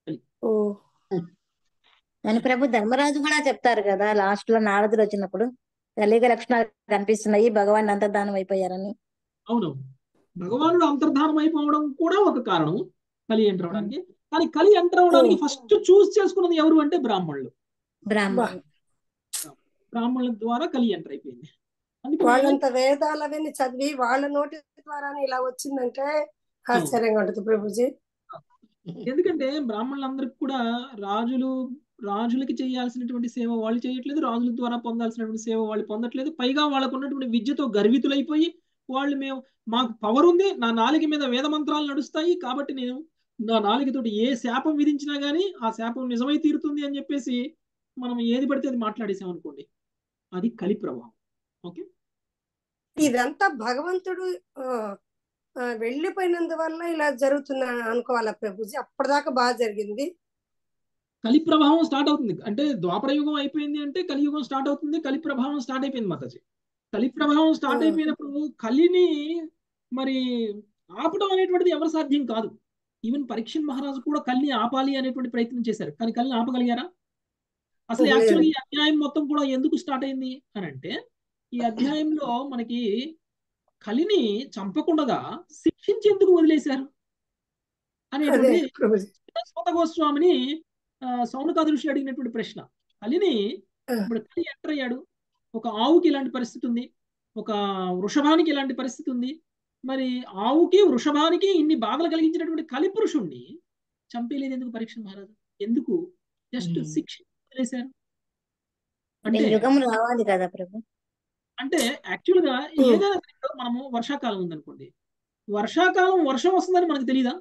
అని ప్రభు ధర్మరాజు కూడా చెప్తారు కదా లాస్ట్ లో నారదుడు వచ్చినప్పుడు కలియుగ లక్షణాలు కనిపిస్తున్నాయి భగవాన్ అంతర్ధానం అయిపోయారని అవును భగవానుడు అంతర్ధానం అయిపోవడం కూడా ఒక కారణం కలి ఎంటర్ అవడానికి కానీ కలి ఎంటర్ అవడానికి ఫస్ట్ చూస్ చేసుకున్నది ఎవరు అంటే బ్రాహ్మణులు బ్రాహ్మణులు బ్రాహ్మణుల ద్వారా కలి ఎంటర్ అయిపోయింది వాళ్ళంత వేదాలు అవన్నీ చదివి వాళ్ళ నోటి ద్వారానే ఇలా వచ్చిందంటే ఆశ్చర్యంగా ఉంటుంది ప్రభుజీ ఎందుకంటే బ్రాహ్మణులందరికి కూడా రాజులు రాజులకి చేయాల్సినటువంటి సేవ వాళ్ళు చేయట్లేదు రాజుల ద్వారా పొందాల్సినటువంటి సేవ వాళ్ళు పొందట్లేదు పైగా వాళ్ళకు ఉన్నటువంటి విద్యతో గర్వితులైపోయి వాళ్ళు మేము మాకు పవర్ ఉంది నా నాలుక మీద వేద మంత్రాలు నడుస్తాయి కాబట్టి నేను నా నాలుకతోటి ఏ శాపం విధించినా గానీ ఆ శాపం నిజమై తీరుతుంది అని చెప్పేసి మనం ఏది పడితే అది మాట్లాడేసాం అనుకోండి అది కలి ప్రభావం ఓకే ఇదంతా భగవంతుడు వెళ్ళిపోయినందువల్ల ఇలా జరుగుతుంది అనుకోవాలా ప్రభుజీ అప్పటిదాకా బాగా జరిగింది కలి ప్రభావం స్టార్ట్ అవుతుంది అంటే ద్వాపర యుగం అయిపోయింది అంటే కలియుగం స్టార్ట్ అవుతుంది కలి ప్రభావం స్టార్ట్ అయిపోయింది మాతాజీ కలి ప్రభావం స్టార్ట్ అయిపోయినప్పుడు కలిని మరి ఆపడం అనేటువంటిది ఎవరు సాధ్యం కాదు ఈవెన్ పరీక్షణ్ మహారాజు కూడా కలిని ఆపాలి అనేటువంటి ప్రయత్నం చేశారు కానీ కలిని ఆపగలిగారా అసలు లేదు. యాక్చువల్గా ఈ అధ్యాయం మొత్తం కూడా ఎందుకు స్టార్ట్ అయింది అని అంటే ఈ అధ్యాయంలో మనకి కలిని చంపకుండా శిక్షించేందుకు వదిలేశారు అదే అనేటువంటి ప్రభుజీ సూత గోస్వామిని ఆ, సౌనకాది ఋషి అడిగినటువంటి ప్రశ్న కలిని ఆ. ఇప్పుడు కలి ఎంటర్ అయ్యాడు ఒక ఆవుకి ఇలాంటి పరిస్థితి ఉంది ఒక వృషభానికి ఇలాంటి పరిస్థితి ఉంది మరి ఆవుకి వృషభానికి ఇన్ని బాధలు కలిగించినటువంటి కలి పురుషుణ్ణి చంపేలేదు ఎందుకు పరీక్ష మహారాజు ఎందుకు జస్ట్ Hmm. శిక్ష వదిలేశారు అంటే అంటే యుగం రావాలి కదా ప్రభు అంటే యాక్చువల్ గా Hmm. ఏదైనా సరే ఇప్పుడు మనము వర్షాకాలం ఉందనుకోండి వర్షాకాలం వర్షం వస్తుందని మనకు తెలియదా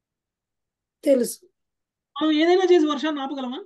తెలుసు మనం ఏదైనా చేసి వర్షాన్ని ఆపగలమా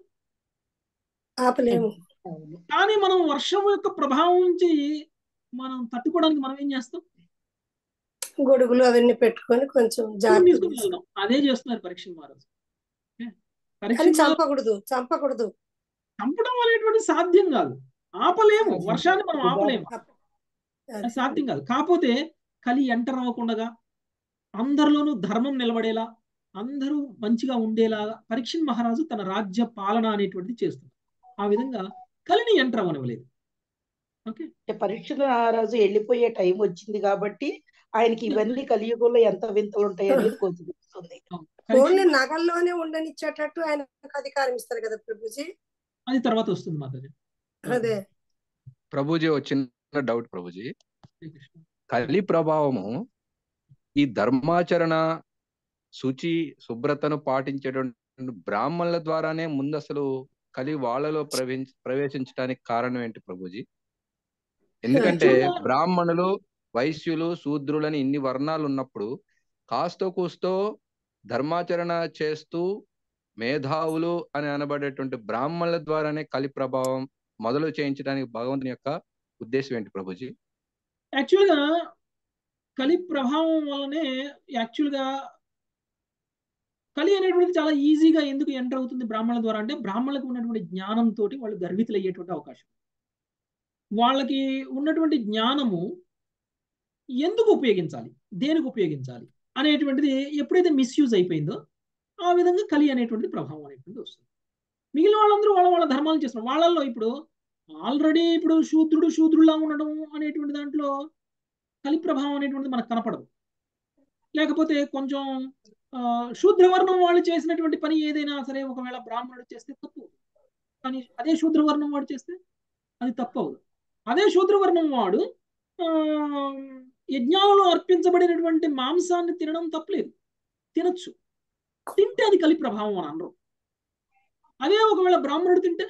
ఆపలేము కానీ మనం వర్షం యొక్క ప్రభావం నుంచి మనం తట్టుకోవడానికి మనం ఏం చేస్తాం గొడుగులు అవన్నీ పెట్టుకొని కొంచెం జాగ్రత్త తీసుకుని వెళ్దాం అదే చేస్తున్నారు పరీక్ష మహారాజు ఓకే? పరీక్ష కానీ మహారాజు చంపకూడదు చంపకూడదు చంపడం అనేటువంటి సాధ్యం కాదు ఆపలేము వర్షాన్ని మనం ఆపలేము అదే. అది సాధ్యం కాదు కాకపోతే కలి ఎంటర్ అవ్వకుండా అందరిలోనూ ధర్మం నిలబడేలా అందరూ మంచిగా ఉండేలాగా పరీక్ష మహారాజు తన రాజ్య పాలన అనేటువంటిది చేస్తుంది ఆ విధంగా కలిని ఎంటర్ అవ్వనివ్వలేదు ఓకే అంటే పరీక్ష మహారాజు వెళ్ళిపోయే టైం వచ్చింది కాబట్టి ఆయనకి ఇవన్నీ కలియుగంలో ఎంత వింతలు ఉంటాయి అనేది కొంచెం తెలుస్తుంది ఓన్లీ నగల్లోనే ఉండనిచ్చేటట్టు ఆయనకు అధికారం ఇస్తారు కదా ప్రభుజీ అది తర్వాత వస్తుంది మాతాజీ అదే ప్రభుజీ ఒక చిన్న డౌట్ ప్రభుజీ శ్రీకృష్ణ కలి ప్రభావము ఈ ధర్మాచరణ శుచి శుభ్రతను పాటించేటువంటి బ్రాహ్మణుల ద్వారానే ముందు అసలు కలి వాళ్ళలో ప్రవేశ ప్రవేశించడానికి కారణం ఏంటి ప్రభుజీ ఎందుకంటే Actually- బ్రాహ్మణులు వైశ్యులు శూద్రులని ఇన్ని వర్ణాలు ఉన్నప్పుడు కాస్తో కూస్తో ధర్మాచరణ చేస్తూ మేధావులు అని అనబడేటువంటి బ్రాహ్మణుల ద్వారానే కలి ప్రభావం మొదలు చేయించడానికి భగవంతుని యొక్క ఉద్దేశం ఏంటి ప్రభుజీ యాక్చువల్గా కలి ప్రభావం వల్లనే యాక్చువల్గా కలి అనేటువంటిది చాలా ఈజీగా ఎందుకు ఎంటర్ అవుతుంది బ్రాహ్మణుల ద్వారా అంటే బ్రాహ్మణులకు ఉన్నటువంటి జ్ఞానంతో వాళ్ళు గర్వితులు అయ్యేటువంటి అవకాశం వాళ్ళకి ఉన్నటువంటి జ్ఞానము ఎందుకు ఉపయోగించాలి దేనికి ఉపయోగించాలి అనేటువంటిది ఎప్పుడైతే మిస్యూజ్ అయిపోయిందో ఆ విధంగా కలి అనేటువంటిది ప్రభావం అనేటువంటిది వస్తుంది మిగిలిన వాళ్ళందరూ వాళ్ళ వాళ్ళ ధర్మాలు చేస్తున్నారు వాళ్ళల్లో ఇప్పుడు ఆల్రెడీ ఇప్పుడు శూద్రుడు శూద్రులా ఉండడం అనేటువంటి దాంట్లో కలి ప్రభావం అనేటువంటిది మనకు కనపడదు లేకపోతే కొంచెం ఆ, శూద్రవర్ణం వాళ్ళు చేసినటువంటి పని ఏదైనా సరే ఒకవేళ బ్రాహ్మణుడు చేస్తే తప్పు కానీ అదే శూద్రవర్ణం వాడు చేస్తే అది తప్పు అవదు అదే శూద్రవర్ణం వాడు ఆ, యజ్ఞాలలో అర్పించబడినటువంటి మాంసాన్ని తినడం తప్పలేదు తినొచ్చు తింటే అది కలి ప్రభావం అని అనరు అదే ఒకవేళ బ్రాహ్మణుడు తింటే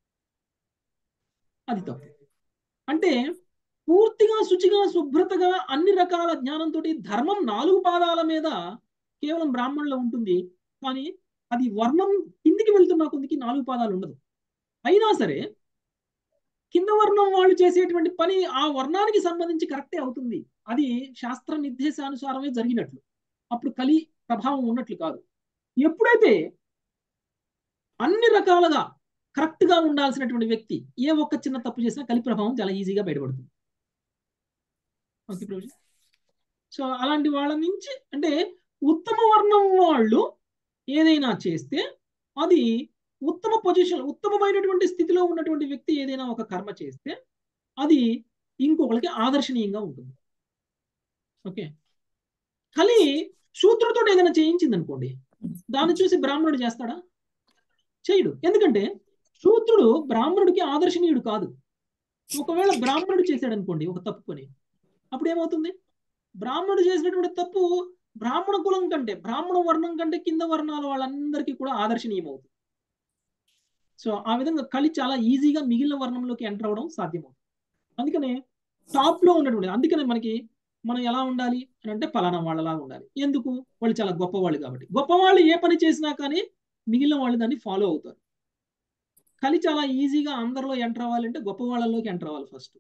అది తప్పు అంటే పూర్తిగా శుచిగా శుభ్రతగా అన్ని రకాల జ్ఞానంతో ధర్మం నాలుగు పాదాల మీద కేవలం బ్రాహ్మణులో ఉంటుంది కానీ అది వర్ణం కిందికి వెళ్తున్న కొద్దికి నాలుగు పాదాలు ఉండదు అయినా సరే కింద వర్ణం వాళ్ళు చేసేటువంటి పని ఆ వర్ణానికి సంబంధించి కరెక్టే అవుతుంది అది శాస్త్ర నిర్దేశానుసారమే జరిగినట్లు అప్పుడు కలి ప్రభావం ఉన్నట్లు కాదు ఎప్పుడైతే అన్ని రకాలుగా కరెక్ట్ గా ఉండాల్సినటువంటి వ్యక్తి ఏ ఒక్క చిన్న తప్పు చేసినా కలి ప్రభావం చాలా ఈజీగా బయటపడుతుంది ఓకే ప్రభుజీ సో అలాంటి వాళ్ళ నుంచి అంటే ఉత్తమ వర్ణం వాళ్ళు ఏదైనా చేస్తే అది ఉత్తమ పొజిషన్ ఉత్తమమైనటువంటి స్థితిలో ఉన్నటువంటి వ్యక్తి ఏదైనా ఒక కర్మ చేస్తే అది ఇంకొకరికి ఆదర్శనీయంగా ఉంటుంది ఓకే కలి శూద్రుడితో ఏదైనా చేయించింది అనుకోండి దాన్ని చూసి బ్రాహ్మణుడు చేస్తాడా చేయడు ఎందుకంటే శూద్రుడు బ్రాహ్మణుడికి ఆదర్శనీయుడు కాదు ఒకవేళ బ్రాహ్మణుడు చేశాడు అనుకోండి ఒక తప్పు పని అప్పుడు ఏమవుతుంది బ్రాహ్మణుడు చేసినటువంటి తప్పు బ్రాహ్మణ కులం కంటే బ్రాహ్మణ వర్ణం కంటే కింద వర్ణాల వాళ్ళందరికీ కూడా ఆదర్శనీయం అవుతుంది సో ఆ విధంగా కలి చాలా ఈజీగా మిగిలిన వర్ణంలోకి ఎంటర్ అవ్వడం సాధ్యమవుతుంది అందుకనే టాప్ లో ఉన్నటువంటి అందుకనే మనకి మనం ఎలా ఉండాలి అని అంటే పలానా వాళ్ళలా ఉండాలి ఎందుకు వాళ్ళు చాలా గొప్పవాళ్ళు కాబట్టి గొప్పవాళ్ళు ఏ పని చేసినా కానీ మిగిలిన వాళ్ళు దాన్ని ఫాలో అవుతారు కలి చాలా ఈజీగా అందరిలో ఎంటర్ అవ్వాలంటే గొప్ప వాళ్ళలోకి ఎంటర్ అవ్వాలి ఫస్ట్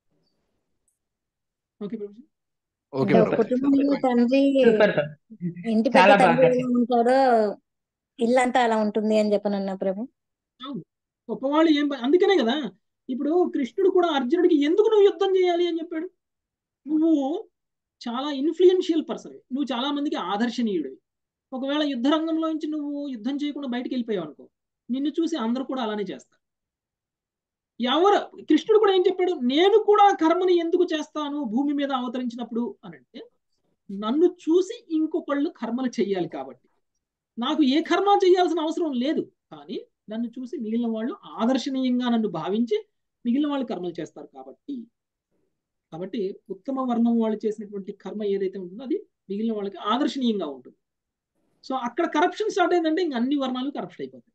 ఓకే ప్రభు ఓకే అంటే ప్రభు కుటుంబంలో తండ్రి సూపర్ సార్ ఇంటి పెద్ద చాలా తండ్రి బాగా ఎలా ఉంటాడో ఇల్లంతా అలా ఉంటుంది అని చెప్పనన్నా ప్రభు అవును గొప్పవాళ్ళు ఏం ప- అందుకనే కదా ఇప్పుడు కృష్ణుడు కూడా అర్జునుడికి ఎందుకు నువ్వు యుద్ధం చేయాలి అని చెప్పాడు నువ్వు చాలా ఇన్ఫ్లుయెన్షియల్ పర్సన్ నువ్వు చాలా మందికి ఆదర్శనీయుడివి ఒకవేళ యుద్ధ రంగంలో నుంచి నువ్వు యుద్ధం చేయకుండా బయటికి వెళ్ళిపోయావు అనుకో నిన్ను చూసి అందరూ కూడా అలానే చేస్తారు ఎవరు కృష్ణుడు కూడా ఏం చెప్పాడు నేను కూడా కర్మని ఎందుకు చేస్తాను భూమి మీద అవతరించినప్పుడు అని అంటే నన్ను చూసి ఇంకొకళ్ళు కర్మలు చెయ్యాలి కాబట్టి నాకు ఏ కర్మ చేయాల్సిన అవసరం లేదు కానీ నన్ను చూసి మిగిలిన వాళ్ళు ఆదర్శనీయంగా నన్ను భావించి మిగిలిన వాళ్ళు కర్మలు చేస్తారు కాబట్టి కాబట్టి ఉత్తమ వర్ణం వాళ్ళు చేసినటువంటి కర్మ ఏదైతే ఉంటుందో అది మిగిలిన వాళ్ళకి ఆదర్శనీయంగా ఉంటుంది సో అక్కడ కరప్షన్ స్టార్ట్ అయిందంటే ఇంక అన్ని వర్ణాలు కరప్షన్ అయిపోతాయి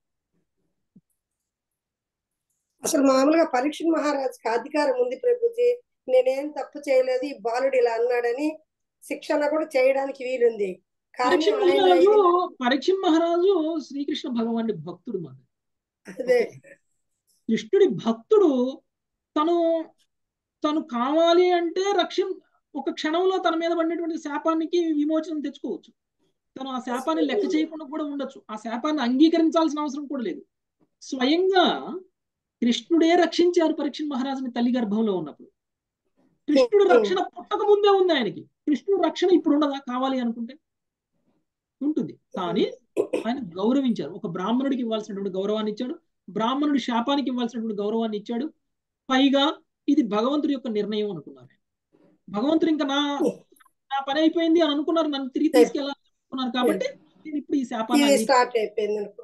అసలు మామూలుగా పరీక్ష మహారాజుకి అధికారం ఉంది ప్రభుజీ నేనేం తప్పు చేయలేదు ఈ బాలుడు ఇలా అన్నాడని శిక్షణ కూడా చేయడానికి వీలుంది కానీ పరీక్ష ఆయన మహారాజు ఇది- పరీక్ష మహారాజు శ్రీకృష్ణ భగవానుడి భక్తుడు మాట అదే కృష్ణుడి భక్తుడు తను తను కావాలి అంటే రక్షణ ఒక క్షణంలో తన మీద పడినటువంటి శాపానికి విమోచనం తెచ్చుకోవచ్చు తను ఆ శాపాన్ని లెక్క చేయకుండా కూడా ఉండొచ్చు ఆ శాపాన్ని అంగీకరించాల్సిన అవసరం కూడా లేదు స్వయంగా కృష్ణుడే రక్షించారు పరీక్ష మహారాజుని తల్లి గర్భంలో ఉన్నప్పుడు కృష్ణుడు రక్షణ పుట్టక ముందే ఉంది ఆయనకి కృష్ణుడు రక్షణ ఇప్పుడు ఉండదా కావాలి అనుకుంటే ఉంటుంది కానీ ఆయన గౌరవించారు ఒక బ్రాహ్మణుడికి ఇవ్వాల్సినటువంటి గౌరవాన్ని ఇచ్చాడు బ్రాహ్మణుడి శాపానికి ఇవ్వాల్సినటువంటి గౌరవాన్ని ఇచ్చాడు పైగా ఇది భగవంతుడి యొక్క నిర్ణయం అనుకున్నారు ఆయన. భగవంతుడు ఇంకా నా నా పని అయిపోయింది అని అనుకున్నారు నన్ను తిరిగి తీసుకెళ్ళాలని అనుకున్నారు కాబట్టి నేను ఇప్పుడు ఈ శాపాన్ని ఇది అంగీకరి- స్టార్ట్ అయిపోయింది అనుకో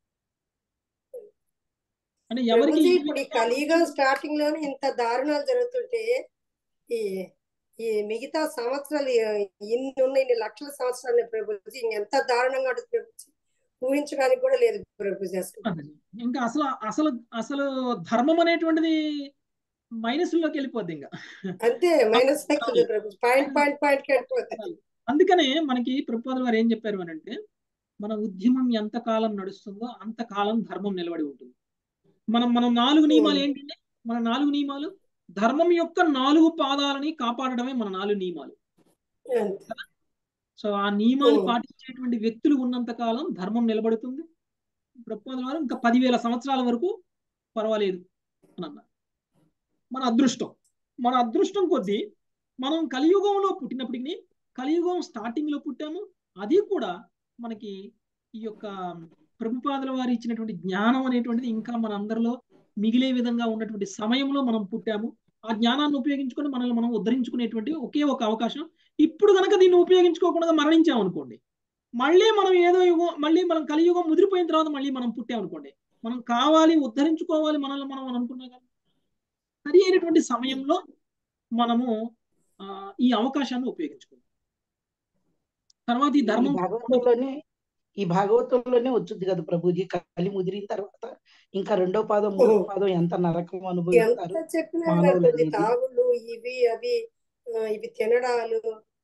అంటే ఎవరికి ప్రభుజీ ఇప్పుడు ఈ కలియుగం స్టార్టింగ్ లోనే ఇంత దారుణాలు జరుగుతుంటే ఈ ఈ మిగతా సంవత్సరాలు ఇన్ని ఉన్న ఇన్ని లక్షల సంవత్సరాలు ప్రభుజీ ఎంత దారుణంగా ఉంటుంది ప్రభుజీ ఊహించడానికి కూడా లేదు ప్రభుజీ అసలు ఇంకా అసలు అసలు అసలు ధర్మం అనేటువంటిది మైనస్ లోకి వెళ్ళిపోద్ది ఇంకా అంతే మైనస్ అవుతుంది ప్రభుజీ పాయింట్ పాయింట్ పాయింట్ కి వెళ్ళిపోతుంది అందుకనే మనకి ప్రభుపాదులు వారు ఏం చెప్పారు అని అంటే మన ఉద్యమం ఎంత కాలం నడుస్తుందో అంత కాలం ధర్మం నిలబడి ఉంటుంది మనం మనం నాలుగు నియమాలు ఏంటంటే మన నాలుగు నియమాలు ధర్మం యొక్క నాలుగు పాదాలని కాపాడడమే మన నాలుగు నియమాలు అంతే సో ఆ నియమాలు Hmm. పాటించేటువంటి వ్యక్తులు ఉన్నంత కాలం ధర్మం నిలబడుతుంది ప్రభుపాదుల వారు ఇంకా పదివేల సంవత్సరాల వరకు పర్వాలేదు అని అన్నారు మన అదృష్టం మన అదృష్టం కొద్దీ మనం కలియుగంలో పుట్టినప్పటికీ కలియుగం స్టార్టింగ్ లో పుట్టాము అది కూడా మనకి ఈ యొక్క ప్రభుపాదుల వారు ఇచ్చినటువంటి జ్ఞానం అనేటువంటిది ఇంకా మన అందరిలో మిగిలే విధంగా ఉన్నటువంటి సమయంలో మనం పుట్టాము ఆ జ్ఞానాన్ని ఉపయోగించుకొని మనల్ని మనం ఉద్ధరించుకునేటువంటి ఒకే ఒక అవకాశం ఇప్పుడు కనుక దీన్ని ఉపయోగించుకోకుండా మరణించాం అనుకోండి మళ్ళీ మనం ఏదో యుగం మళ్ళీ మనం కలియుగం ముదిరిపోయిన తర్వాత మళ్ళీ మనం పుట్టాం అనుకోండి మనం కావాలి ఉద్ధరించుకోవాలి మనల్ని మనం అని అనుకున్నాం కదా సరి అయినటువంటి సమయంలో మనము ఆ, ఈ అవకాశాన్ని ఉపయోగించుకుందాం తర్వాత ఈ ఈ ధర్మం భాగవతంలోనే ఈ భాగవతంలోనే వచ్చింది కదా ప్రభుజీ కలి ముదిరిన తర్వాత ఇంకా రెండో పాదం మూడో పాదం ఎంత నరకం అనుభవిస్తారు ఎంత చెప్పినా మానవులు వినరు. ఈ అనేది. తాగుళ్ళు ఇవి అవి ఆ, ఇవి తినడాలు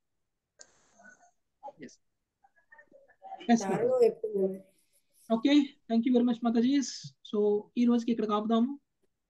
Yes, దారుణం అయిపోయింది okay thank you very much Matajis so ఈ రోజుకి ఇక్కడ ఆపుదాము